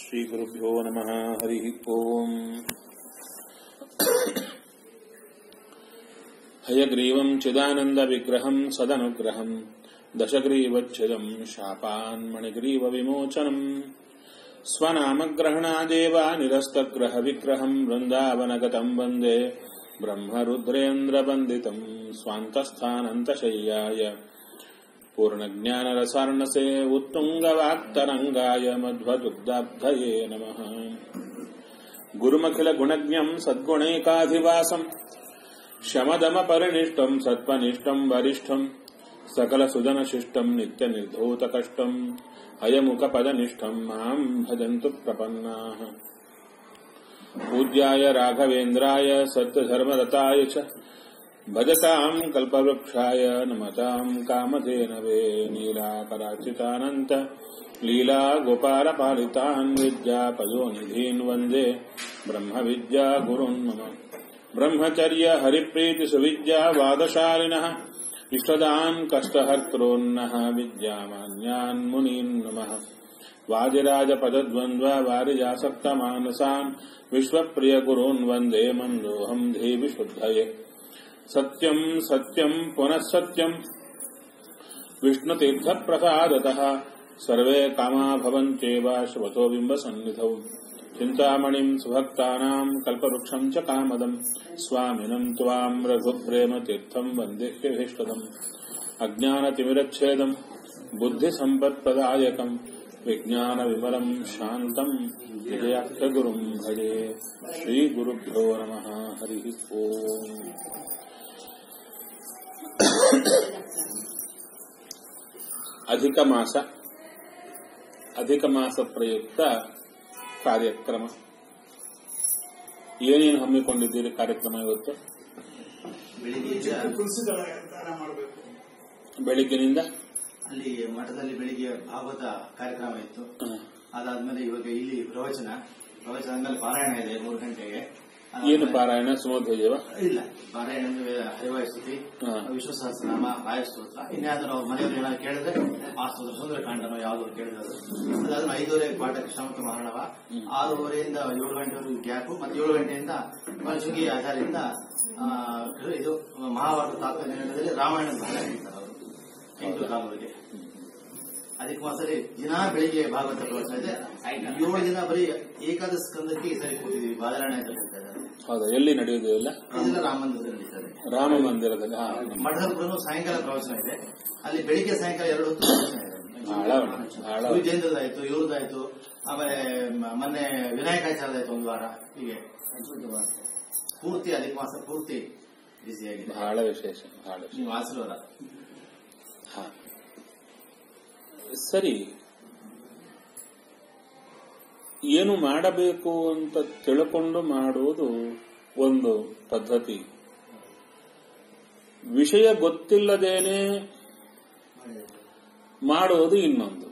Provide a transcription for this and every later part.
श्रीगुरुभ्यो नमः हरिः ओम् हयग्रीवम् चिदानन्दविग्रहम् सदनुग्रहम् दशग्रीवच्छिदम् शापान्मणिग्रीवविमोचनम् स्वनामग्रहणादेव निरस्तग्रहविग्रहम् वृन्दावनगतम् वन्दे ब्रह्मरुद्रेन्द्रवन्दितम् स्वान्तस्थानन्तशय्याय पूर्णज्ञानरसार्णसे उत्तुङ्गवाक्तरङ्गाय मध्वदुग्धाब्धये नमः गुरुमखिलगुणज्ञम् सद्गुणैकाधिवासम् शमदमपरिनिष्टम् सत्त्वनिष्ठम् वरिष्ठम् सकलसुदनशिष्टम् नित्यनिर्धूतकष्टम् अयमुखपदनिष्ठम् माम् भजन्तु प्रपन्नाः पूज्याय राघवेन्द्राय सत्यधर्मरताय च भजताम् कल्पवृक्षाय नमताम् कामधेनवे नीलाकराचितानन्त लीला गोपालपालितान् विद्यापयोनिधीन् वन्दे ब्रह्मविद्या गुरुन् मम ब्रह्मचर्य हरिप्रीतिसुविद्या वादशालिनः इष्टदान् कष्टहर्त्रोन्नः विद्यामान्यान् मुनीन् नमः वादिराजपदद्वन्द्व वारिजासक्तमानसान् विश्वप्रियगुरून् वन्दे मन्दोऽहम् देवि शुद्धये सत्यम् सत्यम् पुनः सत्यम् विष्णुतीर्थप्रसादतः सर्वे कामा भवन्त्येव श्रुतो बिम्बसन्निधौ चिन्तामणिम् सुभक्तानाम् कल्पवृक्षम् च कामदम् स्वामिनम् त्वाम् रघुप्रेमतीर्थम् वन्देह्यभीष्टदम् अज्ञानतिमिरच्छेदम् बुद्धिसम्पत्प्रदायकम् विज्ञानविमलम् शान्तम् विजयाख्यगुरुम् भजे श्रीगुरुभ्यो नमः हरिः ओम् ಅಧಿಕ ಮಾಸ ಅಧಿಕ ಮಾಸ ಪ್ರಯುಕ್ತ ಕಾರ್ಯಕ್ರಮ ಏನೇನು ಹಮ್ಮಿಕೊಂಡಿದ್ದೀರಿ ಕಾರ್ಯಕ್ರಮ ಇವತ್ತು ಬೆಳಿಗ್ಗೆ ತುಳಸಿದಳ ದಾನ ಮಾಡಬೇಕು ಬೆಳಿಗ್ಗಿನಿಂದ ಅಲ್ಲಿ ಮಠದಲ್ಲಿ ಬೆಳಿಗ್ಗೆ ಭಾಗವತ ಕಾರ್ಯಕ್ರಮ ಇತ್ತು ಹ, ಅದಾದ್ಮೇಲೆ ಇವಾಗ ಇಲ್ಲಿ ಪ್ರವಚನ ಪ್ರವಚನ ಆದ್ಮೇಲೆ ಪಾರಾಯಣ ಇದೆ ಮೂರು ಗಂಟೆಗೆ ಏನು ಪಾರಾಯಣ ಸುಮಧ್ವಜವ ಇಲ್ಲ ಪಾರಾಯಣ ಅಂದ್ರೆ ಹರಿವಾಯ ಸ್ತುತಿ ಹಾ. ವಿಶ್ವ ಸಹಸ್ರನಾಮ ಆಯಸ್ತೋತ್ರ ಇನ್ಯಾವುದೋ ನಾವು ಮನೆಯವರು ಏನಾದ್ರು ಕೇಳಿದ್ರೆ ಆ ಸ್ತೋತ್ರ ಸುಂದರಕಾಂಡನೋ ಯಾವ್ದು ಕೇಳಿದ್ರು ಅದಾದ್ಮೇಲೆ ಐದೂವರೆ ಪಾಠಕ್ಕೆ ಶ್ರಮಕ ಮಹಾಣವ ಆರೂವರೆಯಿಂದ ಏಳು ಗಂಟೆವರೆಗೂ ಗ್ಯಾಪ್ ಮತ್ತೆ ಏಳು ಗಂಟೆಯಿಂದ ಪಂಚುಗಿ ಆಧಾರದಿಂದ ಆ, ಇದು ಮಹಾಭಾರತ ತಾತ್ಪರ್ಯದಲ್ಲಿ ರಾಮಾಯಣದ ಭಾಗ ಹೇಳ್ತಾರೆ ಅವರು ಎಂಟು ಕಾಲವರೆಗೆ ಅದಕ್ಕೆ ಮಾಸರಿ ದಿನ ಬೆಳಿಗ್ಗೆ ಭಾಗವತ ಪ್ರವಚನ ಇದೆ ಏಳು ದಿನ ಬರೀ ಏಕಾದಶ ಸ್ಕಂದಕ್ಕೆ ಈ ಸರಿ ಕೂತಿದ್ದೀವಿ ಬಾದರಾಯಣ ಅಂತ ಹೇಳ್ತಾ ಇದ್ದಾರೆ ಹೌದಾ ಎಲ್ಲಿ ನಡೆಯುವುದು ಎಲ್ಲ ಇದೆಲ್ಲ ರಾಮ ಮಂದಿರದಲ್ಲಿ ನಡೀತದೆ ರಾಮ ಮಂದಿರದಲ್ಲಿ ಹಾ, ಮಠದಲ್ಲಿ ಕೂಡ ಸಾಯಂಕಾಲ ಪ್ರವಚನ ಇದೆ ಅಲ್ಲಿ ಬೆಳಿಗ್ಗೆ ಸಾಯಂಕಾಲ ಎರಡು ಹೊತ್ತು ಪ್ರವಚನ ಇದೆ ಬಹಳ ಒಳ್ಳೆ- ಬಹಳ ಒಳ್ಳೆ. ವಿಜೇಂದ್ರದಾಯ್ತು ಇವ್ರದ್ದಾಯ್ತು ಆಮೇಲೆ ಮ- ಮೊನ್ನೆ ವಿನಾಯಕಾಚಾರ್ಯದಾಯ್ತು ಒಂದು ವಾರ ಹೀಗೆ ಪೂರ್ತಿ ಅಧಿಕ ಮಾಸ ಪೂರ್ತಿ ಬ್ಯುಸಿಯಾಗಿದೆ ಬಹಳ ವಿಶೇಷ ಬಹಳ ವಿಶೇಷ ನೀವು ಆಶೀರ್ವಾದ ಹಾ. ಸರಿ ಏನು ಮಾಡಬೇಕು ಅಂತ ತಿಳ್ಕೊಂಡು ಮಾಡುವುದು ಒಂದು ಪದ್ಧತಿ ವಿಷಯ ಗೊತ್ತಿಲ್ಲದೇನೆ ಮಾಡೋದು ಇನ್ನೊಂದು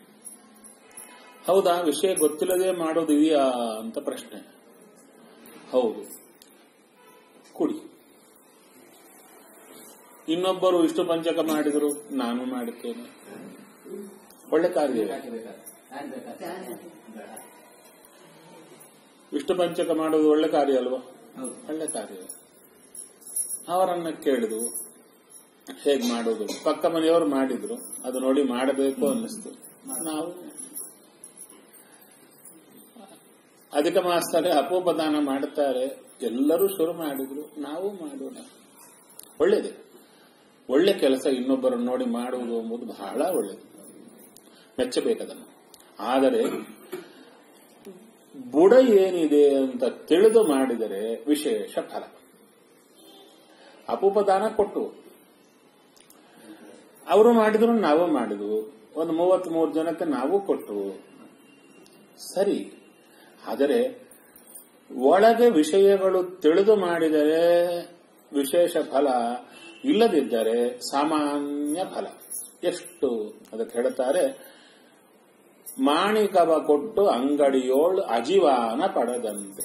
ಹೌದಾ ವಿಷಯ ಗೊತ್ತಿಲ್ಲದೆ ಮಾಡೋದು ಇದೆಯಾ ಅಂತ ಪ್ರಶ್ನೆ ಹೌದು ಕುಡಿ ಇನ್ನೊಬ್ಬರು ಇಷ್ಟು ಪಂಚಕ ಮಾಡಿದರು ನಾನು ಮಾಡುತ್ತೇನೆ ಒಳ್ಳೆ ಕಾರ್ಯ ಇಷ್ಟು ಪಂಚಕ ಮಾಡೋದು ಒಳ್ಳೆ ಕಾರ್ಯ ಅಲ್ವಾ ಹೌದು ಒಳ್ಳೆ ಕಾರ್ಯ ಅವರನ್ನ ಕೇಳಿದು ಹೇಗ್ ಮಾಡೋದು ಪಕ್ಕ ಮನೆಯವರು ಮಾಡಿದ್ರು ಅದು ನೋಡಿ ಮಾಡಬೇಕು ಅನ್ನಿಸ್ತು ನಾವು ಅಧಿಕ ಮಾಸದಲ್ಲಿ ಅಪೋಪದಾನ ಮಾಡುತ್ತಾರೆ ಎಲ್ಲರೂ ಶುರು ಮಾಡಿದ್ರು ನಾವು ಮಾಡೋಣ ಒಳ್ಳೇದೆ ಒಳ್ಳೆ ಕೆಲಸ ಇನ್ನೊಬ್ಬರನ್ನು ನೋಡಿ ಮಾಡುವುದು ಎಂಬುದು ಬಹಳ ಒಳ್ಳೆಯದು ಮೆಚ್ಚಬೇಕದನ್ನು ಆದರೆ ಬುಡ ಏನಿದೆ ಅಂತ ತಿಳಿದು ಮಾಡಿದರೆ ವಿಶೇಷ ಫಲ ಅಪೋಪದಾನ ಕೊಟ್ಟು ಅವರು ಮಾಡಿದ್ರು ನಾವು ಮಾಡಿದ್ವು ಒಂದು ಮೂವತ್ತ್ ಮೂರು ಜನಕ್ಕೆ ನಾವು ಕೊಟ್ಟು ಸರಿ ಆದರೆ ಒಳಗೆ ವಿಷಯಗಳು ತಿಳಿದು ಮಾಡಿದರೆ ವಿಶೇಷ ಫಲ ಇಲ್ಲದಿದ್ದರೆ ಸಾಮಾನ್ಯ ಫಲ ಎಷ್ಟು ಅದಕ್ಕೆ ಹೇಳ್ತಾರೆ ಮಾಣಿಕವ ಕೊಟ್ಟು ಅಂಗಡಿಯೋಳು ಅಜಿವಾನ ಪಡೆದಂತೆ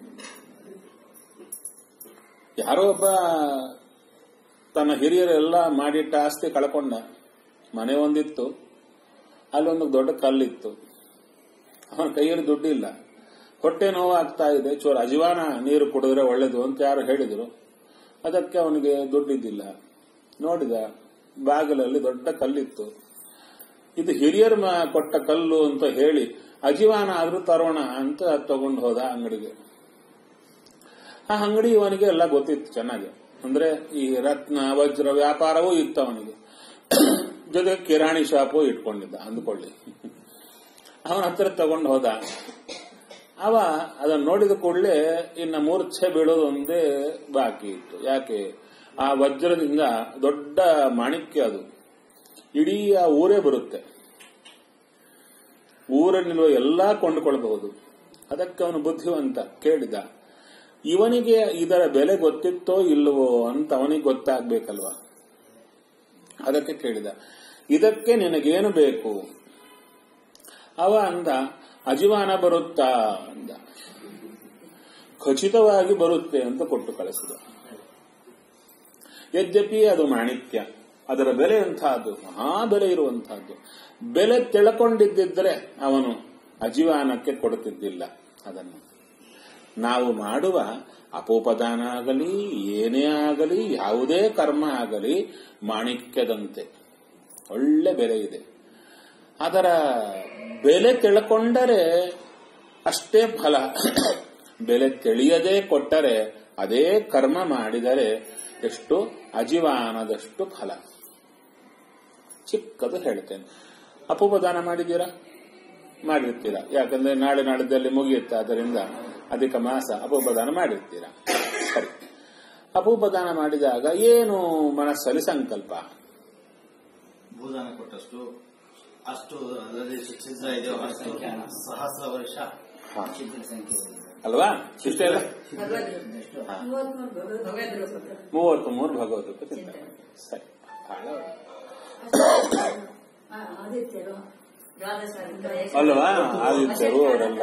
ಯಾರೋ ಒಬ್ಬ ತನ್ನ ಹಿರಿಯರೆಲ್ಲ ಮಾಡಿಟ್ಟ ಆಸ್ತಿ ಕಳ್ಕೊಂಡ ಮನೆ ಒಂದಿತ್ತು ಅಲ್ಲೊಂದು ದೊಡ್ಡ ಕಲ್ಲಿತ್ತು ಅವನ ಕೈಯಲ್ಲಿ ದುಡ್ಡಿಲ್ಲ ಹೊಟ್ಟೆ ನೋವು ಆಗ್ತಾ ಇದೆ ಚೂರು ಅಜವಾನ ನೀರು ಕುಡಿದ್ರೆ ಒಳ್ಳೇದು ಅಂತ ಯಾರು ಹೇಳಿದ್ರು ಅದಕ್ಕೆ ಅವನಿಗೆ ದುಡ್ಡಿದ್ದಿಲ್ಲ ನೋಡಿದ ಬಾಗಿಲಲ್ಲಿ ದೊಡ್ಡ ಕಲ್ಲಿತ್ತು ಇದು ಹಿರಿಯರು ಮ- ಕೊಟ್ಟ ಕಲ್ಲು ಅಂತ ಹೇಳಿ ಅಜೀವಾನ ಆದ್ರೂ ತರೋಣ ಅಂತ ತಗೊಂಡು ಹೋದ ಅಂಗಡಿಗೆ ಆ ಅಂಗಡಿ ಇವನಿಗೆ ಎಲ್ಲ ಗೊತ್ತಿತ್ತು ಚೆನ್ನಾಗಿ ಅಂದ್ರೆ ಈ ರತ್ನ ವಜ್ರ ವ್ಯಾಪಾರವೂ ಇತ್ತು ಅವನಿಗೆ ಜೊತೆ ಕಿರಾಣಿ ಶಾಪು ಇಟ್ಕೊಂಡಿದ್ದ ಅಂದ್ಕೊಳ್ಳಿ ಅವನ ಹತ್ರ ತಗೊಂಡು ಹೋದ ಅವ ಅದನ್ನ ನೋಡಿದ ಕೂಡಲೇ ಇನ್ನ ಮೂರ್ಛೆ ಬೀಳೋದು ಒಂದೇ ಬಾಕಿ ಇತ್ತು ಯಾಕೆ ಆ ವಜ್ರದಿಂದ ದೊಡ್ಡ ಮಾಣಿಕ್ಯ ಅದು ಇಡೀ ಆ ಊರೇ ಬರುತ್ತೆ ಊರಲ್ಲಿರುವ ಎಲ್ಲಾ ಕೊಂಡುಕೊಳ್ಬಹುದು ಅದಕ್ಕೆ ಅವನು ಬುದ್ಧಿವಂತ ಕೇಳಿದ ಇವನಿಗೆ ಇದರ ಬೆಲೆ ಗೊತ್ತಿತ್ತೋ ಇಲ್ಲವೋ ಅಂತ ಅವನಿಗೆ ಗೊತ್ತಾಗ್ಬೇಕಲ್ವಾ ಅದಕ್ಕೆ ಕೇಳಿದ ಇದಕ್ಕೆ ನಿನಗೇನು ಬೇಕು ಅವ ಅಂದ ಅಜಿವಾನ ಬರುತ್ತಾ ಅಂದ ಖಚಿತವಾಗಿ ಬರುತ್ತೆ ಅಂತ ಕೊಟ್ಟು ಕಳಿಸಿದ ಯದ್ಯಪಿ ಅದು ಮಾಣಿಕ್ಯ ಅದರ ಬೆಲೆ ಎಂತಹದ್ದು ಮಹಾ ಬೆಲೆ ಇರುವಂತಹದ್ದು ಬೆಲೆ ತಿಳ್ಕೊಂಡಿದ್ದಿದ್ರೆ ಅವನು ಅಜೀವಾನಕ್ಕೆ ಕೊಡುತ್ತಿದ್ದಿಲ್ಲ ಅದನ್ನು ನಾವು ಮಾಡುವ ಅಪೋಪದಾನ ಆಗಲಿ ಏನೇ ಆಗಲಿ ಯಾವುದೇ ಕರ್ಮ ಆಗಲಿ ಮಾಣಿಕ್ಯದಂತೆ ಒಳ್ಳೆ ಬೆಲೆ ಇದೆ ಅದರ ಬೆಲೆ ತಿಳ್ಕೊಂಡರೆ ಅಷ್ಟೇ ಫಲ ಬೆಲೆ ತಿಳಿಯದೆ ಕೊಟ್ಟರೆ ಅದೇ ಕರ್ಮ ಮಾಡಿದರೆ ಎಷ್ಟು ಅಜೀವಾನದಷ್ಟು ಫಲ ಚಿಕ್ಕದು ಹೇಳ್ತೇನೆ ಅಪೋಪದಾನ ಮಾಡಿದ್ದೀರಾ ಮಾಡಿರ್ತೀರಾ ಯಾಕಂದ್ರೆ ನಾಳೆ ನಾಳಿದ್ದಲ್ಲಿ ಮುಗಿಯುತ್ತೆ ಅದರಿಂದ ಅಧಿಕ ಮಾಸ ಅಪೋಪದಾನ ಮಾಡಿರ್ತೀರಾ ಸರಿ ಅಪೋಪದಾನ ಮಾಡಿದಾಗ ಏನು ಮನಸ್ಸಲ್ಲಿ ಸಂಕಲ್ಪ ಭೂದಾನ ಕೊಟ್ಟಷ್ಟು ಅಷ್ಟು ಅದರಲ್ಲಿ ಶಿಕ್ಷಿತ ಇದೆಯೋ ಅಷ್ಟು ಸಹಸ್ರ ವರ್ಷ ಹಾ. ಚಿತ್ರ ಸಂಖ್ಯೆ ಅಲ್ವಾ ಇಷ್ಟೇ ಅಲ್ಲ ಹಾ. ಭಗವದ್ ಮೂವತ್ತು ಮೂರು ಭಗವದ್ಗೀತೆ ಚಿಂತನೆ ಸರಿ ಬಹಳ ಆದಿತ್ಯರು ದ್ವಾದಶ ಅಲ್ವಾ? ಆದಿತ್ಯರು ಅವರೆಲ್ಲ.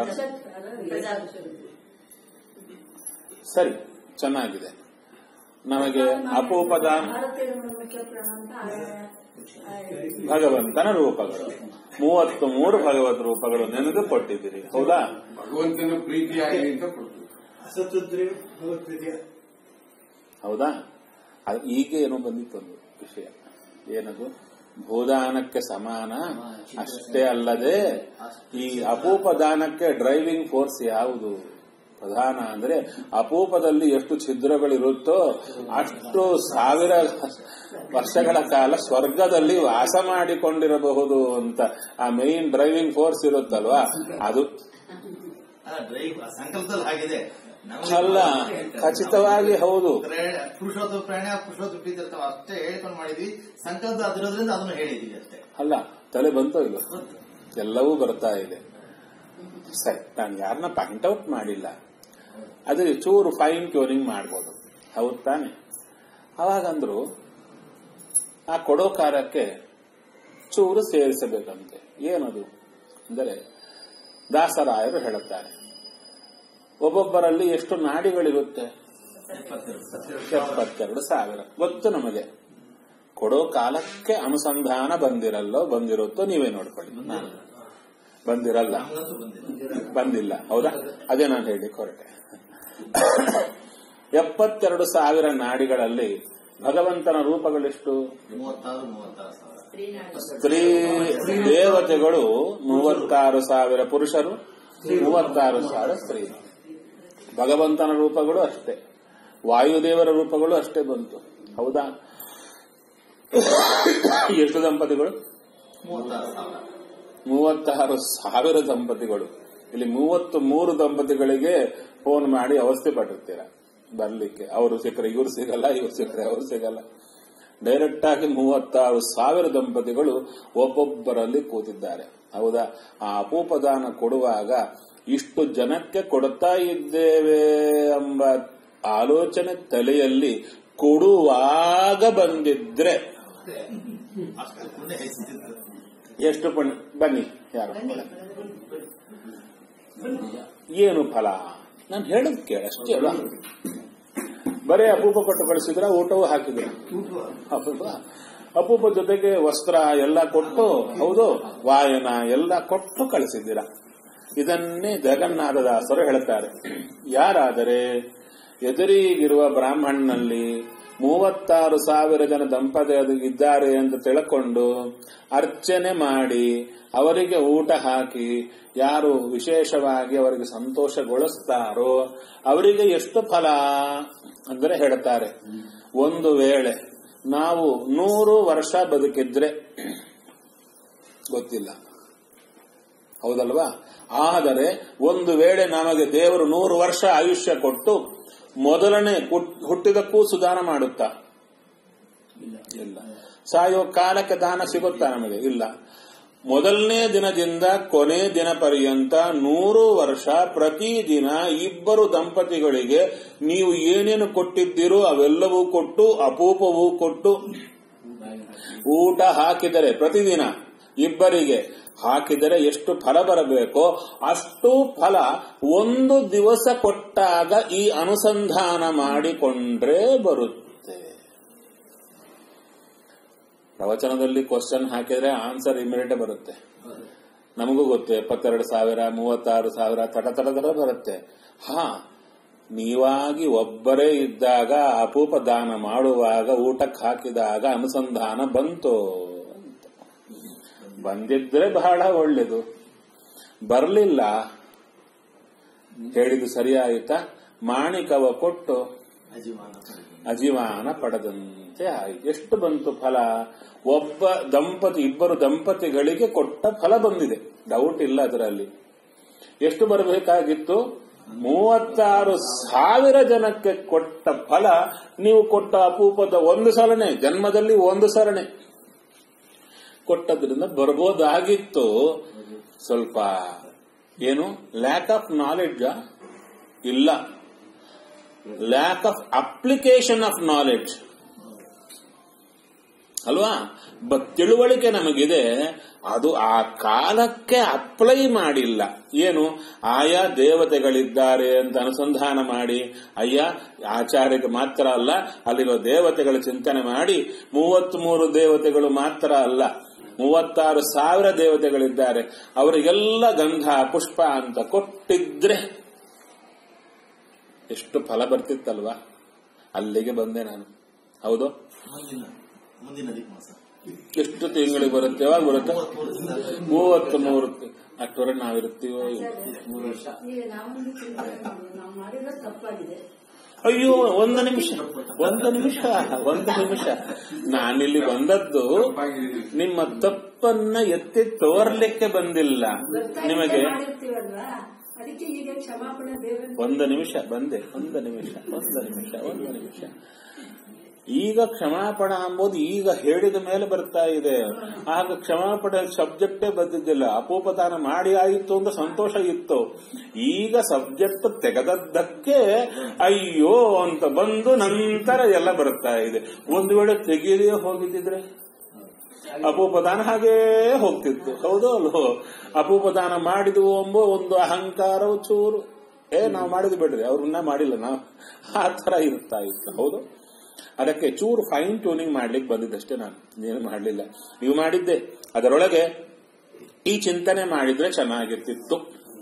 ಸರಿ ಚೆನ್ನಾಗಿದೆ ನಮಗೆ ಅಪೋಪದಾನ ಭಾರತೀಯ ಮುಖ್ಯ ಪ್ರಾಣ ಅಂತ ಆ- ಭಗವಂತನ ರೂಪಗಳು ಮೂವತ್ತು ಮೂರು ಭಗವದ್ ರೂಪಗಳು ನೆನೆದು ಕೊಟ್ಟಿದ್ದೀರಿ ಹೌದಾ ಭಗವಂತನ ಪ್ರೀತಿಯಾಗಲಿ ಅಂತ ಕೊಡ್ತೀವಿ ಅಸತುದ್ರೆ ಭಗವತ್ಪ್ರೀತಿಯ ಹೌದಾ ಅದು ಈಗ ಏನೋ ಬಂದಿತ್ತು ಒಂದು ವಿಷಯ ಏನದು ಭೂದಾನಕ್ಕೆ ಸಮಾನ ಅಷ್ಟೇ ಅಲ್ಲದೆ ಈ ಅಪೂಪದಾನಕ್ಕೆ ಡ್ರೈವಿಂಗ್ ಫೋರ್ಸ್ ಯಾವುದು ಪ್ರಧಾನ ಅಂದ್ರೆ ಅಪೂಪದಲ್ಲಿ ಎಷ್ಟು ಛಿದ್ರಗಳಿರುತ್ತೋ ಅಷ್ಟು ಸಾವಿರ ವರ್ಷಗಳ ಕಾಲ ಸ್ವರ್ಗದಲ್ಲಿ ವಾಸ ಮಾಡಿಕೊಂಡಿರಬಹುದು ಅಂತ ಆ ಮೇನ್ ಡ್ರೈವಿಂಗ್ ಫೋರ್ಸ್ ಇರುತ್ತಲ್ವಾ ಅದು ಅಲ್ಲ ಡ್ರೈವ್ ಸಂಕಲ್ಪದಲ್ಲಿ ಆಗಿದೆ ನಮಗೆ ಅಲ್ಲ ಖಚಿತವಾಗಿ ಹೌದು ಪ್ರೇರಣೆ- ಪುರುಷೋತ್ತಮ ಪ್ರಾಣ ಪುರುಷೋತ್ತಮ ಪ್ರೀತಿ ಇರ್ತಾವ ಅಷ್ಟೇ ಹೇಳ್ಕೊಂಡು ಮಾಡಿದ್ವಿ ಸಂಕಲ್ಪ ಅದಿರೋದ್ರಿಂದ ಅದನ್ನು ಹೇಳಿದೀವಿ ಅಷ್ಟೇ ಅಲ್ಲ ತಲೆ ಬಂತೋ ಇಲ್ಲ ಎಲ್ಲವೂ ಬರ್ತಾ ಇದೆ ಸರಿ ನಾನು ಯಾರನ್ನ ಪಾಯಿಂಟ್ ಔಟ್ ಮಾಡಿಲ್ಲ ಅದೇ ಚೂರು ಫೈನ್ ಟ್ಯೂನಿಂಗ್ ಮಾಡ್ಬೋದು ಹೌದು ತಾನೆ ಅವಾಗಂದ್ರು ಆ ಕೊಡೋ ಕಾರಕ್ಕೆ ಚೂರು ಸೇರಿಸಬೇಕಂತೆ ಏನದು ಅಂದರೆ ದಾಸರಾಯರು ಹೇಳುತ್ತಾರೆ ಒಬ್ಬೊಬ್ಬರಲ್ಲಿ ಎಷ್ಟು ನಾಡಿಗಳಿರುತ್ತೆ ಎಪ್ಪತ್ತೆರಡು ಸಾವಿರ ಗೊತ್ತು ನಮಗೆ ಕೊಡೋ ಕಾಲಕ್ಕೆ ಅನುಸಂಧಾನ ಬಂದಿರಲ್ಲೋ ಬಂದಿರುತ್ತೋ ನೀವೇ ನೋಡ್ಕೊಳ್ಳಿ ನಾನು ಬಂದಿರಲ್ಲ ನಮಗಂತೂ ಬಂದಿಲ್ಲ ಬಂದಿಲ್ಲ ಹೌದಾ ಅದೇ ನಾನು ಹೇಳಿ ಹೊರಟೆ ಎಪ್ಪತ್ತೆರಡು ಸಾವಿರ ನಾಡಿಗಳಲ್ಲಿ ಭಗವಂತನ ರೂಪಗಳೆಷ್ಟು ಮೂವತ್ತಾರು ಮೂವತ್ತಾರು ಸಾವಿರ ಸ್ತ್ರೀ ದೇವತೆಗಳು ಮೂವತ್ತಾರು ಸಾವಿರ ಪುರುಷರು ಮೂವತ್ತಾರು ಸಾವಿರ ಸ್ತ್ರೀ ಭಗವಂತನ ರೂಪಗಳು ಅಷ್ಟೇ ವಾಯುದೇವರ ರೂಪಗಳು ಅಷ್ಟೇ ಬಂತು ಹೌದಾ ಎಷ್ಟು ದಂಪತಿಗಳು ಮೂವತ್ತಾರು ಸಾವಿರ ಮೂವತ್ತಾರು ಸಾವಿರ ದಂಪತಿಗಳು ಇಲ್ಲಿ ಮೂವತ್ತು ಮೂರು ದಂಪತಿಗಳಿಗೆ ಫೋನ್ ಮಾಡಿ ಅವಸ್ಥೆ ಪಟ್ಟಿರ್ತೀರ ಬರ್ಲಿಕ್ಕೆ ಅವರು ಸಿಕ್ಕರೆ ಇವ್ರು ಸಿಗಲ್ಲ ಇವ್ರು ಸಿಕ್ಕರೆ ಅವ್ರು ಸಿಗಲ್ಲ ಡೈರೆಕ್ಟ್ ಆಗಿ ಮೂವತ್ತಾರು ಸಾವಿರ ದಂಪತಿಗಳು ಒಬ್ಬೊಬ್ಬರಲ್ಲಿ ಕೂತಿದ್ದಾರೆ ಹೌದಾ ಆ ಅಪೂಪದಾನ ಕೊಡುವಾಗ ಇಷ್ಟು ಜನಕ್ಕೆ ಕೊಡ್ತಾ ಇದ್ದೇವೆ ಎಂಬ ಆಲೋಚನೆ ತಲೆಯಲ್ಲಿ ಕೊಡುವಾಗ ಬಂದಿದ್ರೆ ಅಷ್ಟು ಪುಣ್ಯ ಹೆಚ್ಚಿತ್ತು ಎಷ್ಟು ಪುಣ್ಯ ಬನ್ನಿ ಯಾರು ಏನು ಫಲ ನಾನು ಹೇಳದ್ ಕೇಳ ಅಷ್ಟೇ ಅಲ್ಲ ಬರೇ ಅಪೂಪ ಕೊಟ್ಟು ಕಳಿಸಿದ್ರ ಊಟವೂ ಹಾಕಿದ್ರ ಅಪೂಪ ಅಪೂಪ ಜೊತೆಗೆ ವಸ್ತ್ರ ಎಲ್ಲ ಕೊಟ್ಟು ಹೌದು ವಾಯನ ಎಲ್ಲ ಕೊಟ್ಟು ಕಳಿಸಿದ್ದೀರ ಇದನ್ನೇ ಜಗನ್ನಾಥದಾಸರು ಹೇಳ್ತಾರೆ ಯಾರಾದರೆ ಎದುರಿಗಿರುವ ಬ್ರಾಹ್ಮಣನಲ್ಲಿ ಮೂವತ್ತಾರು ಸಾವಿರ ಜನ ದಂಪತಿಗಳು ಇದ್ದಾರೆ ಎಂದು ತಿಳ್ಕೊಂಡು ಅರ್ಚನೆ ಮಾಡಿ ಅವರಿಗೆ ಊಟ ಹಾಕಿ ಯಾರು ವಿಶೇಷವಾಗಿ ಅವರಿಗೆ ಸಂತೋಷಗೊಳಿಸ್ತಾರೋ ಅವರಿಗೆ ಎಷ್ಟು ಫಲ ಅಂದರೆ ಹೇಳ್ತಾರೆ ಒಂದು ವೇಳೆ ನಾವು ನೂರು ವರ್ಷ ಬದುಕಿದ್ರೆ ಗೊತ್ತಿಲ್ಲ ಹೌದಲ್ವಾ ಆದರೆ ಒಂದು ವೇಳೆ ನಮಗೆ ದೇವರು ನೂರು ವರ್ಷ ಆಯುಷ್ಯ ಕೊಟ್ಟು ಮೊದಲನೇ ಹುಟ್- ಹುಟ್ಟಿದಕ್ಕೂ ಸುಧಾರ ಮಾಡುತ್ತಾ ಇಲ್ಲ ಸಾಯೋ ಕಾಲಕ್ಕೆ ದಾನ ಸಿಗುತ್ತಾ ನಮಗೆ ಇಲ್ಲ ಮೊದಲನೇ ದಿನದಿಂದ ಕೊನೆ ದಿನ ಪರ್ಯಂತ ನೂರು ವರ್ಷ ಪ್ರತಿದಿನ ಇಬ್ಬರು ದಂಪತಿಗಳಿಗೆ ನೀವು ಏನೇನು ಕೊಟ್ಟಿದ್ದೀರೋ ಅವೆಲ್ಲವೂ ಕೊಟ್ಟು ಅಪೂಪವೂ ಕೊಟ್ಟು ಊಟ ಹಾಕಿದರೆ ಪ್ರತಿದಿನ ಇಬ್ಬರಿಗೆ ಹಾಕಿದರೆ ಎಷ್ಟು ಫಲ ಬರಬೇಕೋ ಅಷ್ಟು ಫಲ ಒಂದು ದಿವಸ ಕೊಟ್ಟಾಗ ಈ ಅನುಸಂಧಾನ ಮಾಡಿಕೊಂಡ್ರೆ ಬರುತ್ತೆ ಪ್ರವಚನದಲ್ಲಿ ಕ್ವಶನ್ ಹಾಕಿದ್ರೆ ಆನ್ಸರ್ ಇಮಿಡಿಯೇಟ್ ಬರುತ್ತೆ ನಮಗೂ ಗೊತ್ತು ಎಪ್ಪತ್ತೆರಡು ಸಾವಿರ ಮೂವತ್ತಾರು ಸಾವಿರ ತಡ ತಡ ತಡ ಬರುತ್ತೆ ಹಾ ನೀವಾಗಿ ಒಬ್ಬರೇ ಇದ್ದಾಗ ಅಪೂಪ ದಾನ ಮಾಡುವಾಗ ಊಟಕ್ಕೆ ಹಾಕಿದಾಗ ಅನುಸಂಧಾನ ಬಂತು ಅಂತ. ಬಂದಿದ್ರೆ ಬಹಳ ಒಳ್ಳೇದು ಬರಲಿಲ್ಲ ಹೇಳಿದ್ದು ಸರಿಯಾಯಿತಾ ಮಾಣಿಕವ ಕೊಟ್ಟು ಅಜೀವಾನ ಅಜೀವಾನ ಪಡೆದಂತೆ ಆಯಿತು ಎಷ್ಟು ಬಂತು ಫಲ ಒಬ್ಬ ದಂಪತಿ ಇಬ್ಬರು ದಂಪತಿಗಳಿಗೆ ಕೊಟ್ಟ ಫಲ ಬಂದಿದೆ ಡೌಟ್ ಇಲ್ಲ ಅದರಲ್ಲಿ ಎಷ್ಟು ಬರಬೇಕಾಗಿತ್ತು ಮೂವತ್ತಾರು ಸಾವಿರ ಜನಕ್ಕೆ ಕೊಟ್ಟ ಫಲ ನೀವು ಕೊಟ್ಟ ಅಪೂಪದ ಒಂದು ಸಲನೆ ಜನ್ಮದಲ್ಲಿ ಒಂದು ಸರಣೆ ಕೊಟ್ಟದ್ರಿಂದ ಬರ್ಬೋದಾಗಿತ್ತು ಸ್ವಲ್ಪ ಏನು ಲ್ಯಾಕ್ ಆಫ್ ನಾಲೆಡ್ಜ್ ಇಲ್ಲ lack of application of knowledge ಅಲ್ವಾ ಬ ತಿಳುವಳಿಕೆ ನಮಗಿದೆ ಅದು ಆ ಕಾಲಕ್ಕೆ ಅಪ್ಲೈ ಮಾಡಿಲ್ಲ ಏನು ಆಯಾ ದೇವತೆಗಳಿದ್ದಾರೆ ಅಂತ ಅನುಸಂಧಾನ ಮಾಡಿ ಅಯ್ಯ ಆಚಾರ್ಯಗೆ ಮಾತ್ರ ಅಲ್ಲ ಅಲ್ಲಿರೋ ದೇವತೆಗಳ ಚಿಂತನೆ ಮಾಡಿ ಮೂವತ್ಮೂರು ದೇವತೆಗಳು ಮಾತ್ರ ಅಲ್ಲ ಮೂವತ್ತಾರು ಸಾವಿರ ದೇವತೆಗಳಿದ್ದಾರೆ ಅವರಿಗೆಲ್ಲ ಗಂಧ ಪುಷ್ಪ ಅಂತ ಕೊಟ್ಟಿದ್ರೆ ಎಷ್ಟು ಫಲ ಬರ್ತಿತ್ತಲ್ವಾ ಅಲ್ಲಿಗೆ ಬಂದೆ ನಾನು ಹೌದು ಮುಂದಿನ ಮುಂದಿನ ದಿಕ್ ಮಾಸ ಎಷ್ಟು ತಿಂಗಳಿಗೆ ಬರುತ್ತೆ ಯಾವಾಗ ಬರುತ್ತೆ ಮೂವತ್ತು ಮೂರು ಅಷ್ಟವರೆಗೆ ನಾವಿರ್ತೀವೋ ಇಲ್ವೋ? ಮೂರು ವರ್ಷ ಈಗ ನಾವೊಂದು ಚಿಂತನೆ ಮಾಡೋದು. ನಾವು ಮಾಡಿರೋ ತಪ್ಪಾಗಿದೆ ಅಯ್ಯೋ ಒಂದು ನಿಮಿಷ ಒಂದು ನಿಮಿಷ ಒಂದು ನಿಮಿಷ ನಾನಿಲ್ಲಿ ಬಂದದ್ದು ನಿಮ್ಮ ತಪ್ಪನ್ನ ಎತ್ತಿ ತೋರ್ಲಿಕ್ಕೆ ಬಂದಿಲ್ಲ ನಿಮಗೆ ಮಾಡಿರ್ತೀವಲ್ವಾ ಅದಕ್ಕೆ ಈಗ ಕ್ಷಮಾಪಣೆ ದೇವರ ಒಂದು ನಿಮಿಷ ಬಂದೆ ಒಂದು ನಿಮಿಷ ಒಂದು ನಿಮಿಷ ಒಂದು ನಿಮಿಷ ಈಗ ಕ್ಷಮಾಪಣ ಅಂಬೋದು ಈಗ ಹೇಳಿದ ಮೇಲೆ ಬರ್ತಾ ಇದೆ ಆಗ ಕ್ಷಮಾಪಣೆ ಸಬ್ಜೆಕ್ಟೇ ಬಂದಿದ್ದಿಲ್ಲ ಅಪೋಪದಾನ ಮಾಡಿ ಆಯಿತು ಅಂತ ಸಂತೋಷ ಇತ್ತು ಈಗ ಸಬ್ಜೆಕ್ಟ್ ತೆಗೆದದ್ದಕ್ಕೆ ಅಯ್ಯೋ ಅಂತ ಬಂದು ನಂತರ ಎಲ್ಲ ಬರ್ತಾ ಇದೆ ಒಂದು ವೇಳೆ ತೆಗೆಯದೇ ಹೋಗಿದ್ದಿದ್ರೆ ಅಪೋಪದಾನ ಹಾಗೇ ಹೋಗ್ತಿತ್ತು ಹೌದು ಅಲ್ವೋ ಅಪೋಪದಾನ ಮಾಡಿದ್ವು ಎಂಬ ಒಂದು ಅಹಂಕಾರವು ಚೂರು ಏ ನಾವು ಮಾಡಿದ್ ಬಿಡ್ರಿ ಅವ್ರನ್ನ ಮಾಡಿಲ್ಲ ನಾವು ಆ ತರ ಇರ್ತಾ ಇತ್ತು ಹೌದು ಅದಕ್ಕೆ ಚೂರು ಫೈನ್ ಟ್ಯೂನಿಂಗ್ ಮಾಡ್ಲಿಕ್ಕೆ ಬಂದಿದ್ದಷ್ಟೇ ನಾನು ನೀನು ಮಾಡಲಿಲ್ಲ ನೀವು ಮಾಡಿದ್ದೆ ಅದರೊಳಗೆ ಈ ಚಿಂತನೆ ಮಾಡಿದ್ರೆ ಚೆನ್ನಾಗಿರ್ತಿತ್ತು